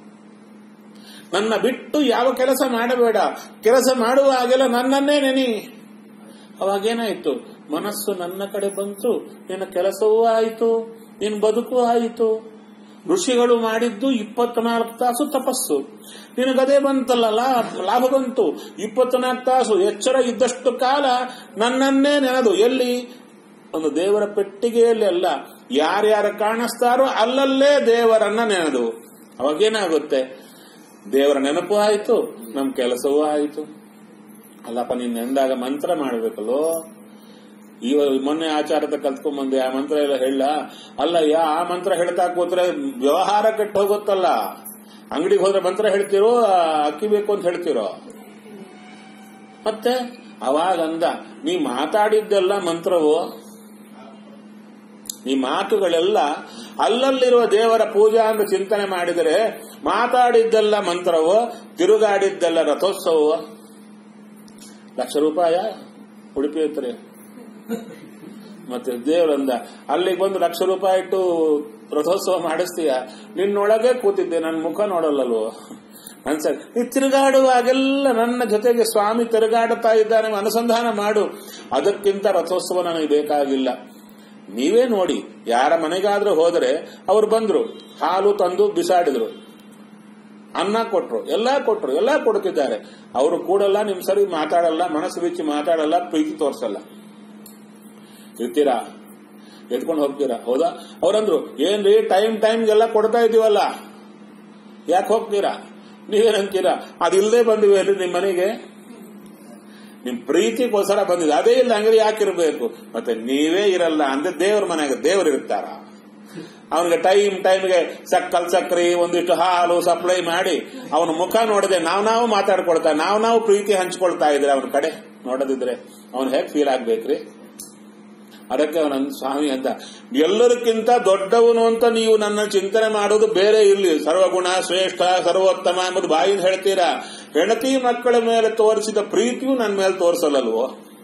ನನ್ನ ಬಿಟ್ಟು ಯಾವ ಕೆಲಸ ಮಾಡಬೇಡ ಕೆಲಸ ಮಾಡುವಾಗೆಲ್ಲ ನನ್ನನ್ನೇ ನೆನಿ ಅವಾಗೇನಾಯ್ತು ಮನಸ್ಸು ನನ್ನ ಕಡೆ ಬಂತು ನಿನ್ನ ಕೆಲಸವೂ ಆಯಿತು ನಿನ್ನ ಬದುಕು ಆಯಿತು ಋಷಿಗಳು ಮಾಡಿದ್ದು ಇಪ್ಪತ್ನಾಲ್ಕು ತಾಸು ತಪಸ್ಸು ನಿನಗದೇ ಬಂತಲ್ಲ ಲಾ- ಲಾಭ ಬಂತು ಇಪ್ಪತ್ನಾಲ್ಕು ತಾಸು ಎಚ್ಚರ ಇದ್ದಷ್ಟು ಕಾಲ ನನ್ನನ್ನೇ ನೆನೆದು ಎಲ್ಲಿ ಒಂದು ದೇವರ ಪೆಟ್ಟಿಗೆಯಲ್ಲಿ ಅಲ್ಲ ಯಾರ್ಯಾರ ಕಾಣಿಸ್ತಾರೋ ಅಲ್ಲಲ್ಲೇ ದೇವರನ್ನ ನೆನೆದು ಅವಾಗೇನಾಗುತ್ತೆ ದೇವರ ನೆನಪು ಆಯಿತು ನಮ್ ಕೆಲಸವೂ ಆಯಿತು ಅಲ್ಲಪ್ಪ ನೀನ್ ನೆಂದಾಗ ಮಂತ್ರ ಮಾಡ್ಬೇಕಲ್ಲೋ ಈ ಮೊನ್ನೆ ಆಚಾರದ ಕಲ್ತ್ಕೊಂಡ್ ಬಂದೆ ಆ ಮಂತ್ರ ಎಲ್ಲ ಹೇಳ ಅಲ್ಲ ಯಾ ಆ ಮಂತ್ರ ಹೇಳ್ತಾ ಕೂತ್ರೆ ವ್ಯವಹಾರ ಕೆಟ್ಟು ಹೋಗುತ್ತಲ್ಲ ಅಂಗಡಿಗೆ ಹೋದ್ರೆ ಮಂತ್ರ ಹೇಳ್ತಿರೋ ಆ, ಅಕ್ಕಿ ಬೇಕು ಅಂತ ಹೇಳ್ತಿರೋ ಮತ್ತೆ ಅವಾಗ ಅಂದ ನೀ ಮಾತಾಡಿದ್ದೆಲ್ಲ ಮಂತ್ರವು ಈ ಮಾತುಗಳೆಲ್ಲ ಅಲ್ಲಲ್ಲಿರುವ ದೇವರ ಪೂಜಾ ಅಂತ ಚಿಂತನೆ ಮಾಡಿದರೆ ಮಾತಾಡಿದ್ದೆಲ್ಲ ಮಂತ್ರವೋ ತಿರುಗಾಡಿದ್ದೆಲ್ಲ ರಥೋತ್ಸವವೋ ಲಕ್ಷ ರೂಪಾಯ ಉಡುಪಿ ಹತ್ರ ಮತ್ತೆ ದೇವರಂದ ಅಲ್ಲಿಗೆ ಬಂದು ಲಕ್ಷ ರೂಪಾಯಿ ಇಟ್ಟು ರಥೋತ್ಸವ ಮಾಡಿಸ್ತೀಯ ನಿನ್ನೊಳಗೆ ಕೂತಿದ್ದೆ ನನ್ನ ಮುಖ ನೋಡಲ್ಲಲ್ವೋ ಅನ್ಸಲ್ ನೀ ತಿರುಗಾಡುವಾಗೆಲ್ಲ ನನ್ನ ಜೊತೆಗೆ ಸ್ವಾಮಿ ತಿರುಗಾಡುತ್ತಾ ಇದ್ದಾನೆ ಅನುಸಂಧಾನ ಮಾಡು ಅದಕ್ಕಿಂತ ರಥೋತ್ಸವ ನನಗೆ ಬೇಕಾಗಿಲ್ಲ ನೀವೇ ನೋಡಿ ಯಾರ ಮನೆಗಾದ್ರೂ ಹೋದರೆ ಅವ್ರು ಬಂದ್ರು ಹಾಲು ತಂದು ಬಿಸಾಡಿದ್ರು ಅನ್ನ ಕೊಟ್ರು ಎಲ್ಲಾ ಕೊಟ್ರು ಎಲ್ಲಾ ಕೊಡ್ತಿದ್ದಾರೆ ಅವರು ಕೂಡಲ್ಲ ನಿಮ್ ಸರಿ ಮಾತಾಡಲ್ಲ ಮನಸ್ಸು ಬಿಚ್ಚಿ ಮಾತಾಡಲ್ಲ ಪ್ರೀತಿ ತೋರ್ಸಲ್ಲ ಇರ್ತೀರಾ ಎತ್ಕೊಂಡು ಹೋಗ್ತೀರಾ ಹೌದಾ ಅವ್ರಂದ್ರು ಏನ್ರಿ ಟೈಮ್ ಟೈಮ್ಗೆಲ್ಲ ಕೊಡ್ತಾ ಇದೀವಲ್ಲ ಯಾಕೆ ಹೋಗ್ತೀರಾ ನೀವೇನಂತೀರಾ ಅದಿಲ್ಲದೆ ಬಂದಿವೆ ಅಲ್ರಿ ನಿಮ್ ಮನೆಗೆ ನಿಮ್ ಪ್ರೀತಿಗೋಸ್ಕರ ಬಂದಿದೆ ಅದೇ ಇಲ್ಲ ಹಂಗ್ರೆ ಯಾಕಿರ್ಬೇಕು ಮತ್ತೆ ನೀವೇ ಇರಲ್ಲ ಅಂದ್ರೆ ದೇವ್ರ ಮನೆಗೆ ದೇವ್ರು ಇರ್ತಾರ ಅವನಿಗೆ ಟೈಮ್ ಟೈಮ್ಗೆ ಸಕ್ಕಲ್ ಸಕ್ರಿ ಒಂದಿಷ್ಟು ಹಾಲು ಸಪ್ಲೈ ಮಾಡಿ ಅವನ ಮುಖ ನೋಡಿದೆ ನಾವ್ ನಾವು ಮಾತಾಡ್ಕೊಳ್ತಾ ನಾವ್ ನಾವು ಪ್ರೀತಿ ಹಂಚ್ಕೊಳ್ತಾ ಇದ್ರೆ ಅವನ ಕಡೆ ನೋಡದಿದ್ರೆ ಅವನ್ ಹೇಗ್ ಫೀಲ್ ಆಗ್ಬೇಕ್ರಿ ಅದಕ್ಕೆ ಅವನ ಸ್ವಾಮಿ ಅಂತ ಎಲ್ಲರಿಗಿಂತ ದೊಡ್ಡವನು ಅಂತ ನೀವು ನನ್ನ ಚಿಂತನೆ ಮಾಡೋದು ಬೇರೆ ಇಲ್ಲಿ ಸರ್ವಗುಣ ಶ್ರೇಷ್ಠ ಸರ್ವೋತ್ತಮ ಎಂಬುದು ಬಾಯಿಂದ ಹೇಳ್ತೀರಾ ಹೆಂಡತಿ ಮಕ್ಕಳ ಮೇಲೆ ತೋರಿಸಿದ ಪ್ರೀತಿಯು ನನ್ನ ಮೇಲೆ ತೋರಿಸಲ್ಲಲ್ವೋ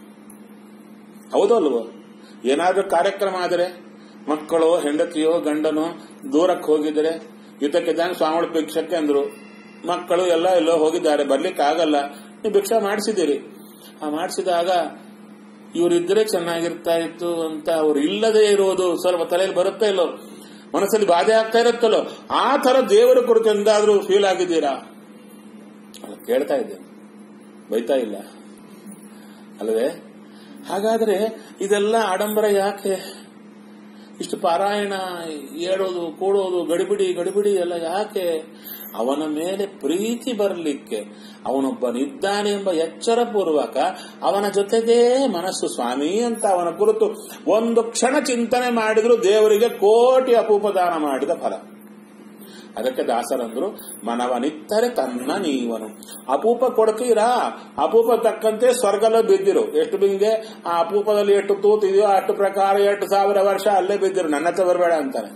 ಹೌದಲ್ವೋ ಏನಾದ್ರೂ ಕಾರ್ಯಕ್ರಮ ಆದರೆ ಮಕ್ಕಳು ಹೆಂಡತಿಯೋ ಗಂಡನೋ ದೂರಕ್ಕೆ ಹೋಗಿದ್ರೆ ಇದಕ್ಕಿದ್ದಂಗೆ ಸ್ವಾಮಿಗಳು ಭಿಕ್ಷಕ್ಕೆ ಅಂದ್ರು ಮಕ್ಕಳು ಎಲ್ಲ ಎಲ್ಲೋ ಹೋಗಿದ್ದಾರೆ ಬರ್ಲಿಕ್ಕೆ ಆಗಲ್ಲ ನೀವು ಭಿಕ್ಷಾ ಮಾಡಿಸಿದ್ದೀರಿ ಆ ಮಾಡಿಸಿದಾಗ ಇವರಿದ್ರೆ ಚೆನ್ನಾಗಿರ್ತಾ ಇತ್ತು ಅಂತ ಅವ್ರು ಇಲ್ಲದೆ ಇರೋದು ಸ್ವಲ್ಪ ತಲೆಯಲ್ಲಿ ಬರುತ್ತಾ ಇಲ್ಲೋ ಮನಸ್ಸಲ್ಲಿ ಬಾಧೆ ಆಗ್ತಾ ಇರುತ್ತಲ್ಲೋ ಆ ತರ ದೇವರ ಕುರಿತು ಎಂದಾದ್ರೂ ಫೀಲ್ ಆಗಿದ್ದೀರಾ ಅಲ್ಲ ಕೇಳ್ತಾ ಇದ್ದೆ ಬೈತಾ ಇಲ್ಲ ಅಲ್ಲವೇ ಹಾಗಾದ್ರೆ ಇದೆಲ್ಲ ಆಡಂಬರ ಯಾಕೆ ಇಷ್ಟು ಪಾರಾಯಣ ಹೇಳೋದು ಕೂಡೋದು ಗಡಿಬಿಡಿ ಗಡಿಬಿಡಿ ಎಲ್ಲ ಯಾಕೆ ಅವನ ಮೇಲೆ ಪ್ರೀತಿ ಬರಲಿಕ್ಕೆ ಅವನೊಬ್ಬನಿದ್ದಾನೆ ಎಂಬ ಎಚ್ಚರ ಪೂರ್ವಕ ಅವನ ಜೊತೆಗೇ ಮನಸ್ಸು ಸ್ವಾಮಿ ಅಂತ ಅವನ ಕುರಿತು ಒಂದು ಕ್ಷಣ ಚಿಂತನೆ ಮಾಡಿದ್ರು ದೇವರಿಗೆ ಕೋಟಿ ಅಪೂಪದಾನ ಮಾಡಿದ ಫಲ ಅದಕ್ಕೆ ದಾಸರಂದ್ರು ಮನವನಿತ್ತರೆ ತನ್ನ ನೀವನು ಅಪೂಪ ಕೊಡ್ತೀರಾ ಅಪೂಪ ತಕ್ಕಂತೆ ಸ್ವರ್ಗಲ್ಲ ಬಿದ್ದಿರು ಎಷ್ಟು ಬಿಂಗೆ ಆ ಅಪೂಪದಲ್ಲಿ ಎಷ್ಟು ತೂತಿದೆಯೋ ಅಷ್ಟು ಪ್ರಕಾರ ಎಷ್ಟು ಸಾವಿರ ವರ್ಷ ಅಲ್ಲೇ ಬಿದ್ದಿರು ನನ್ನ ಹತ್ರ ಬರಬೇಡ ಅಂತಾನೆ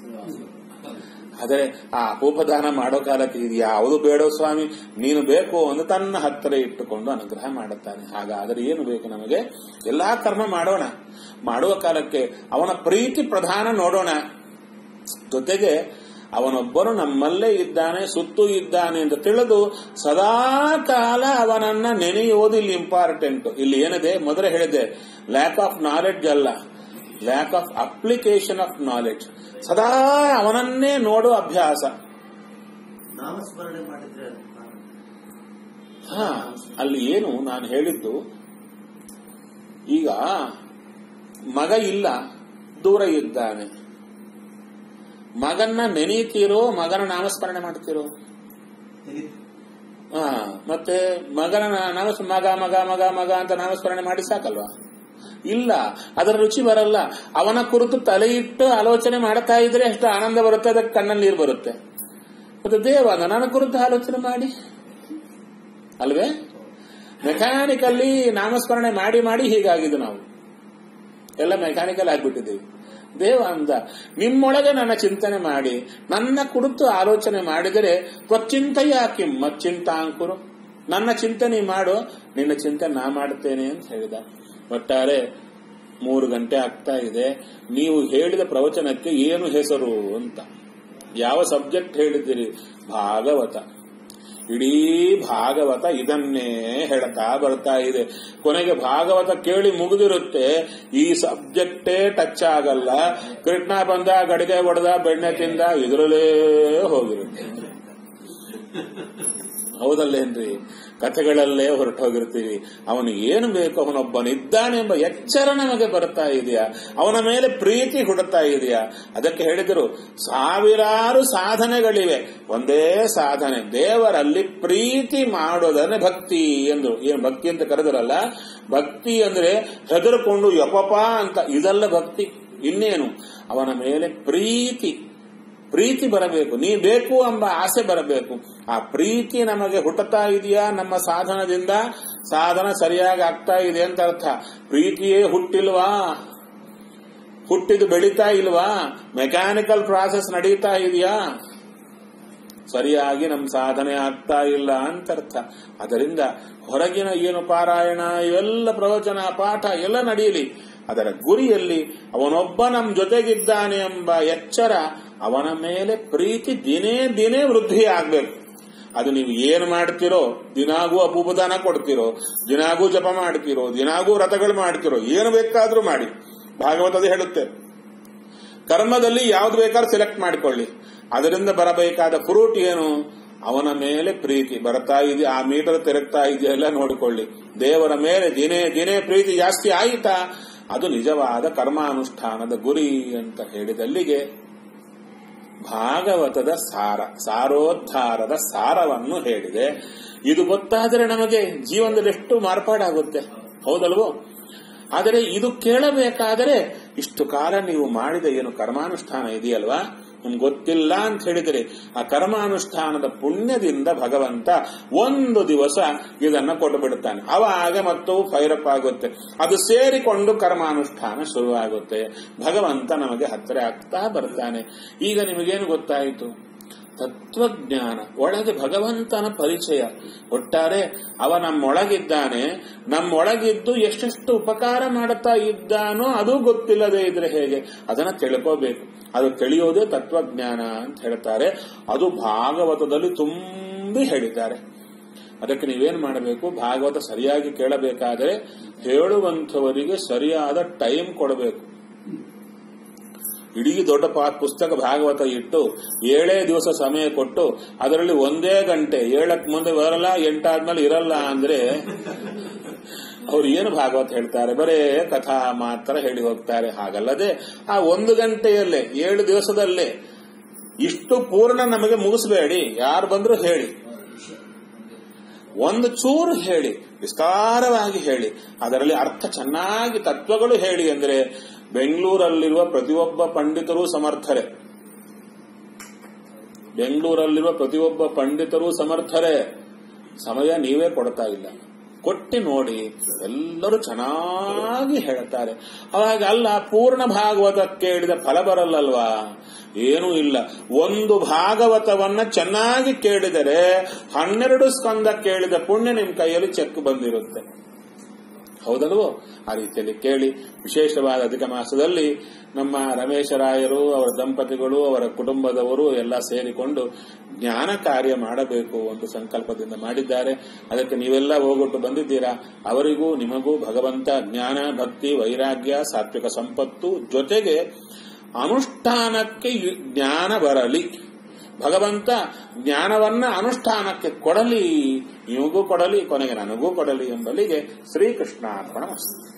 ಆದರೆ ಆ ಅಪೂಪದಾನ ಮಾಡೋ ಕಾಲಕ್ಕೆ ಇದು ಯಾವುದು ಬೇಡೋ ಸ್ವಾಮಿ ನೀನು ಬೇಕು ಅಂತ ತನ್ನ ಹತ್ತಿರ ಇಟ್ಟುಕೊಂಡು ಅನುಗ್ರಹ ಮಾಡುತ್ತಾನೆ ಹಾಗಾದರೆ ಏನು ಬೇಕು ನಮಗೆ ಎಲ್ಲಾ ಕರ್ಮ ಮಾಡೋಣ ಮಾಡುವ ಕಾಲಕ್ಕೆ ಅವನ ಪ್ರೀತಿ ಪ್ರಧಾನ ನೋಡೋಣ ಜೊತೆಗೆ ಅವನೊಬ್ಬನು ನಮ್ಮಲ್ಲೇ ಇದ್ದಾನೆ ಸುತ್ತು ಇದ್ದಾನೆ ಅಂತ ತಿಳಿದು ಸದಾ ಕಾಲ ಅವನನ್ನ ನೆನೆಯುವುದು ಇಲ್ಲಿ ಇಂಪಾರ್ಟೆಂಟ್ ಇಲ್ಲಿ ಏನಿದೆ ಮೊದಲೇ ಹೇಳಿದೆ ಲ್ಯಾಕ್ ಆಫ್ ನಾಲೆಡ್ಜ್ ಅಲ್ಲ lack of application of knowledge ಸದಾ ಅವನನ್ನೇ ನೋಡುವ ಅಭ್ಯಾಸ ನಾಮಸ್ಮರಣೆ ಮಾಡಿದ್ರೆ ಅದು ಕಾರಣ. ಹಾ ಅಲ್ಲಿ ಏನು ನಾನು ಹೇಳಿದ್ದು ಈಗ ಮಗ ಇಲ್ಲ ದೂರ ಇದ್ದಾನೆ ಮಗನ್ನ ನೆನೀತೀರೋ ಮಗನ ನಾಮಸ್ಮರಣೆ ಮಾಡ್ತೀರೋ ತೆಗಿತು. ಹಾ ಮತ್ತೆ ಮಗನ ನಾಮಸ್ ಮಗ ಮಗ ಮಗ ಮಗ ಅಂತ ನಾಮಸ್ಮರಣೆ ಮಾಡಿ ಸಾಕಲ್ವಾ ಇಲ್ಲ ಅದರ ರುಚಿ ಬರಲ್ಲ ಅವನ ಕುರಿತು ತಲೆ ಇಟ್ಟು ಆಲೋಚನೆ ಮಾಡ್ತಾ ಇದ್ರೆ ಎಷ್ಟು ಆನಂದ ಬರುತ್ತೆ ಅದಕ್ಕೆ ಕಣ್ಣಲ್ಲಿ ನೀರು ಬರುತ್ತೆ ಮತ್ತೆ ದೇವ ನನ್ನ ಕುರಿತು ಆಲೋಚನೆ ಮಾಡಿ ಅಲ್ವೇ ಮೆಕ್ಯಾನಿಕಲ್ಲಿ ನಾಮಸ್ಮರಣೆ ಮಾಡಿ ಮಾಡಿ ಹೀಗಾಗಿದ್ದು ನಾವು ಎಲ್ಲ ಮೆಕ್ಯಾನಿಕಲ್ ಆಗ್ಬಿಟ್ಟಿದ್ದೀವಿ ದೇವ ಅಂದ ನಿಮ್ಮೊಳಗೆ ನನ್ನ ಚಿಂತನೆ ಮಾಡಿ ನನ್ನ ಕುರಿತು ಆಲೋಚನೆ ಮಾಡಿದರೆ ತ್ವಚಿಂತೆಯ ಕಿಂ ಮಚ್ಚಿಂತಾಂಕುರು ನನ್ನ ಚಿಂತನೆ ಮಾಡು ನಿನ್ನ ಚಿಂತನೆ ನಾ ಮಾಡುತ್ತೇನೆ ಅಂತ ಹೇಳಿದ ಒಟ್ಟಾರೆ ಮೂರು ಗಂಟೆ ಆಗ್ತಾ ಇದೆ ನೀವು ಹೇಳಿದ ಪ್ರವಚನಕ್ಕೆ ಏನು ಹೆಸರು ಅಂತ ಯಾವ ಸಬ್ಜೆಕ್ಟ್ ಹೇಳಿದ್ದೀರಿ ಭಾಗವತ ಇಡೀ ಭಾಗವತ ಇದನ್ನೇ ಹೇಳ್ತಾ ಬರ್ತಾ ಇದೆ ಕೊನೆಗೆ ಭಾಗವತ ಕೇಳಿ ಮುಗಿದಿರುತ್ತೆ ಈ ಸಬ್ಜೆಕ್ಟೇ ಟಚ್ ಆಗಲ್ಲ ಕೃಷ್ಣ ಬಂದ ಗಡಿಗೆ ಹೊಡೆದ ಬೆಣ್ಣೆ ತಿಂದ ಇದರಲ್ಲೇ ಹೋಗಿರುತ್ತೆ ಹೌದಲ್ಲೇನ್ರಿ ಕಥೆಗಳಲ್ಲೇ ಹೊರಟೋಗಿರ್ತೀವಿ ಅವನಿಗೆ ಏನು ಬೇಕು ಅವನೊಬ್ಬನಿದ್ದಾನೆ ಎಂಬ ಎಚ್ಚರ ನಮಗೆ ಬರ್ತಾ ಇದೆಯಾ ಅವನ ಮೇಲೆ ಪ್ರೀತಿ ಹುಡುತ್ತಾ ಇದೆಯಾ ಅದಕ್ಕೆ ಹೇಳಿದರು ಸಾವಿರಾರು ಸಾಧನೆಗಳಿವೆ ಒಂದೇ ಸಾಧನೆ ದೇವರಲ್ಲಿ ಪ್ರೀತಿ ಮಾಡೋದನ್ನೇ ಭಕ್ತಿ ಎಂದು ಏನು ಭಕ್ತಿ ಅಂತ ಕರೆದರಲ್ಲ ಭಕ್ತಿ ಅಂದ್ರೆ ಹೆದರ್ಕೊಂಡು ಯಪಪ ಅಂತ ಇದೆಲ್ಲ ಭಕ್ತಿ ಇನ್ನೇನು ಅವನ ಮೇಲೆ ಪ್ರೀತಿ ಪ್ರೀತಿ ಬರಬೇಕು ನೀ ಬೇಕು ಎಂಬ ಆಸೆ ಬರಬೇಕು ಆ ಪ್ರೀತಿ ನಮಗೆ ಹುಟ್ಟುತ್ತಾ ಇದೆಯಾ ನಮ್ಮ ಸಾಧನದಿಂದ ಸಾಧನ ಸರಿಯಾಗಿ ಆಗ್ತಾ ಇದೆ ಅಂತ ಅರ್ಥ ಪ್ರೀತಿಯೇ ಹುಟ್ಟಿಲ್ವಾ ಹುಟ್ಟಿದು ಬೆಳೀತಾ ಇಲ್ವಾ ಮೆಕ್ಯಾನಿಕಲ್ ಪ್ರಾಸೆಸ್ ನಡೀತಾ ಇದೆಯಾ ಸರಿಯಾಗಿ ನಮ್ಮ ಸಾಧನೆ ಆಗ್ತಾ ಇಲ್ಲ ಅಂತ ಅರ್ಥ ಅದರಿಂದ ಹೊರಗಿನ ಏನು ಪಾರಾಯಣ ಇವೆಲ್ಲ ಪ್ರವಚನ ಪಾಠ ಎಲ್ಲ ನಡೆಯಲಿ ಅದರ ಗುರಿಯಲ್ಲಿ ಅವನೊಬ್ಬ ನಮ್ಮ ಜೊತೆಗಿದ್ದಾನೆ ಎಂಬ ಎಚ್ಚರ ಅವನ ಮೇಲೆ ಪ್ರೀತಿ ದಿನೇ ದಿನೇ ವೃದ್ಧಿ ಆಗ್ಬೇಕು ಅದು ನೀವು ಏನು ಮಾಡ್ತಿರೋ ದಿನಾಗೂ ಅಪೂಪದಾನ ಕೊಡ್ತಿರೋ ದಿನಾಗೂ ಜಪ ಮಾಡ್ತಿರೋ ದಿನಾಗೂ ವ್ರತಗಳು ಮಾಡ್ತಿರೋ ಏನು ಬೇಕಾದ್ರೂ ಮಾಡಿ ಭಾಗವತದ ಹೇಳುತ್ತೆ ಕರ್ಮದಲ್ಲಿ ಯಾವ್ದು ಬೇಕಾದ್ರೂ ಸೆಲೆಕ್ಟ್ ಮಾಡಿಕೊಳ್ಳಿ ಅದರಿಂದ ಬರಬೇಕಾದ ಫ್ರೂಟ್ ಏನು ಅವನ ಮೇಲೆ ಪ್ರೀತಿ ಬರ್ತಾ ಇದೆ ಆ ಮೀಟರ್ ತಿರುಗ್ತಾ ಇದೆಯಲ್ಲ ನೋಡಿಕೊಳ್ಳಿ ದೇವರ ಮೇಲೆ ದಿನೇ ದಿನೇ ಪ್ರೀತಿ ಜಾಸ್ತಿ ಆಯಿತಾ ಅದು ನಿಜವಾದ ಕರ್ಮಾನುಷ್ಠಾನದ ಗುರಿ ಅಂತ ಹೇಳಿದಲ್ಲಿಗೆ ಭಾಗವತದ ಸಾರ ಸಾರೋದ್ಧಾರದ ಸಾರವನ್ನು ಹೇಳಿದೆ ಇದು ಗೊತ್ತಾದರೆ ನಮಗೆ ಜೀವನದಲ್ಲಿ ಎಷ್ಟು ಮಾರ್ಪಾಡಾಗುತ್ತೆ ಹೌದಲ್ವೋ ಆದರೆ ಇದು ಕೇಳಬೇಕಾದರೆ ಇಷ್ಟು ಕಾಲ ನೀವು ಮಾಡಿದ ಏನು ಕರ್ಮಾನುಷ್ಠಾನ ಇದೆಯಲ್ವಾ ನಿಮ್ಗೆ ಗೊತ್ತಿಲ್ಲ ಅಂತ ಹೇಳಿದರೆ ಆ ಕರ್ಮಾನುಷ್ಠಾನದ ಪುಣ್ಯದಿಂದ ಭಗವಂತ ಒಂದು ದಿವಸ ಇದನ್ನ ಕೊಟ್ಟು ಬಿಡುತ್ತಾನೆ ಅವಾಗ ಮತ್ತು ಫೈರಪ್ ಆಗುತ್ತೆ ಅದು ಸೇರಿಕೊಂಡು ಕರ್ಮಾನುಷ್ಠಾನ ಶುರುವಾಗುತ್ತೆ ಭಗವಂತ ನಮಗೆ ಹತ್ತಿರ ಆಗ್ತಾ ಬರ್ತಾನೆ ಈಗ ನಿಮಗೇನು ಗೊತ್ತಾಯಿತು ತತ್ವಜ್ಞಾನ ಒಳಗೆ ಭಗವಂತನ ಪರಿಚಯ ಒಟ್ಟಾರೆ ಅವ ನಮ್ಮೊಳಗಿದ್ದಾನೆ ನಮ್ಮೊಳಗಿದ್ದು ಎಷ್ಟೆಷ್ಟು ಉಪಕಾರ ಮಾಡುತ್ತಾ ಇದ್ದಾನೋ ಅದು ಗೊತ್ತಿಲ್ಲದೆ ಇದ್ರೆ ಹೇಗೆ ಅದನ್ನ ತಿಳ್ಕೋಬೇಕು ಅದು ತಿಳಿಯೋದೇ ತತ್ವಜ್ಞಾನ ಅಂತ ಹೇಳ್ತಾರೆ ಅದು ಭಾಗವತದಲ್ಲಿ ತುಂಬಿ ಹೇಳಿದ್ದಾರೆ ಅದಕ್ಕೆ ನೀವೇನ್ ಮಾಡಬೇಕು ಭಾಗವತ ಸರಿಯಾಗಿ ಕೇಳಬೇಕಾದರೆ ಹೇಳುವಂಥವರಿಗೆ ಸರಿಯಾದ ಟೈಮ್ ಕೊಡಬೇಕು ಇಡೀ ದೊಡ್ಡ ಪಾ ಪುಸ್ತಕ ಭಾಗವತ ಇಟ್ಟು ಏಳೇ ದಿವಸ ಸಮಯ ಕೊಟ್ಟು ಅದರಲ್ಲಿ ಒಂದೇ ಗಂಟೆ ಏಳಕ್ ಮುಂದೆ ಬರಲ್ಲ ಎಂಟಾದ್ಮೇಲೆ ಇರಲ್ಲ ಅಂದ್ರೆ ಅವ್ರು ಏನು ಭಾಗವತ ಹೇಳ್ತಾರೆ ಬರೇ ಕಥಾ ಮಾತ್ರ ಹೇಳಿ ಹೋಗ್ತಾರೆ ಹಾಗಲ್ಲದೆ ಆ ಒಂದು ಗಂಟೆಯಲ್ಲೇ ಏಳು ದಿವಸದಲ್ಲೇ ಇಷ್ಟು ಪೂರ್ಣ ನಮಗೆ ಮುಗಿಸಬೇಡಿ ಯಾರು ಬಂದ್ರು ಹೇಳಿ ಒಂದು ಚೂರು ಹೇಳಿ ವಿಸ್ತಾರವಾಗಿ ಹೇಳಿ ಅದರಲ್ಲಿ ಅರ್ಥ ಚೆನ್ನಾಗಿ ತತ್ವಗಳು ಹೇಳಿ ಅಂದ್ರೆ ಬೆಂಗಳೂರಲ್ಲಿರುವ ಪ್ರತಿಯೊಬ್ಬ ಪಂಡಿತರು ಸಮರ್ಥರೇ ಬೆಂಗಳೂರಲ್ಲಿರುವ ಪ್ರತಿಯೊಬ್ಬ ಪಂಡಿತರು ಸಮರ್ಥರೇ ಸಮಯ ನೀವೇ ಕೊಡ್ತಾ ಇಲ್ಲ ಕೊಟ್ಟಿ ನೋಡಿ ಎಲ್ಲರೂ ಚೆನ್ನಾಗಿ ಹೇಳ್ತಾರೆ ಅವಾಗ ಅಲ್ಲ ಪೂರ್ಣ ಭಾಗವತ ಕೇಳಿದ ಫಲ ಬರಲ್ಲಲ್ವಾ ಏನೂ ಇಲ್ಲ ಒಂದು ಭಾಗವತವನ್ನ ಚೆನ್ನಾಗಿ ಕೇಳಿದರೆ ಹನ್ನೆರಡು ಸ್ಕಂದ ಕೇಳಿದ ಪುಣ್ಯ ನಿಮ್ ಕೈಯಲ್ಲಿ ಚೆಕ್ ಬಂದಿರುತ್ತೆ ಹೌದಲ್ವೋ ಆ ರೀತಿಯಲ್ಲಿ ಕೇಳಿ ವಿಶೇಷವಾದ ಅಧಿಕ ಮಾಸದಲ್ಲಿ ನಮ್ಮ ರಮೇಶರಾಯರು ಅವರ ದಂಪತಿಗಳು ಅವರ ಕುಟುಂಬದವರು ಎಲ್ಲ ಸೇರಿಕೊಂಡು ಜ್ಞಾನ ಕಾರ್ಯ ಮಾಡಬೇಕು ಒಂದು ಸಂಕಲ್ಪದಿಂದ ಮಾಡಿದ್ದಾರೆ ಅದಕ್ಕೆ ನೀವೆಲ್ಲ ಹೋಗೊಟ್ಟು ಬಂದಿದ್ದೀರಾ ಅವರಿಗೂ ನಿಮಗೂ ಭಗವಂತ ಜ್ಞಾನ ಭಕ್ತಿ ವೈರಾಗ್ಯ ಸಾತ್ವಿಕ ಸಂಪತ್ತು ಜೊತೆಗೆ ಅನುಷ್ಠಾನಕ್ಕೆ ಜ್ಞಾನ ಬರಲಿ ಭಗವಂತ ಜ್ಞಾನವನ್ನ ಅನುಷ್ಠಾನಕ್ಕೆ ಕೊಡಲಿ ನಿಮಗೂ ಕೊಡಲಿ ಕೊನೆಗೆ ನನಗೂ ಕೊಡಲಿ ಎಂಬಲ್ಲಿಗೆ ಶ್ರೀಕೃಷ್ಣಾರ್ಪಣ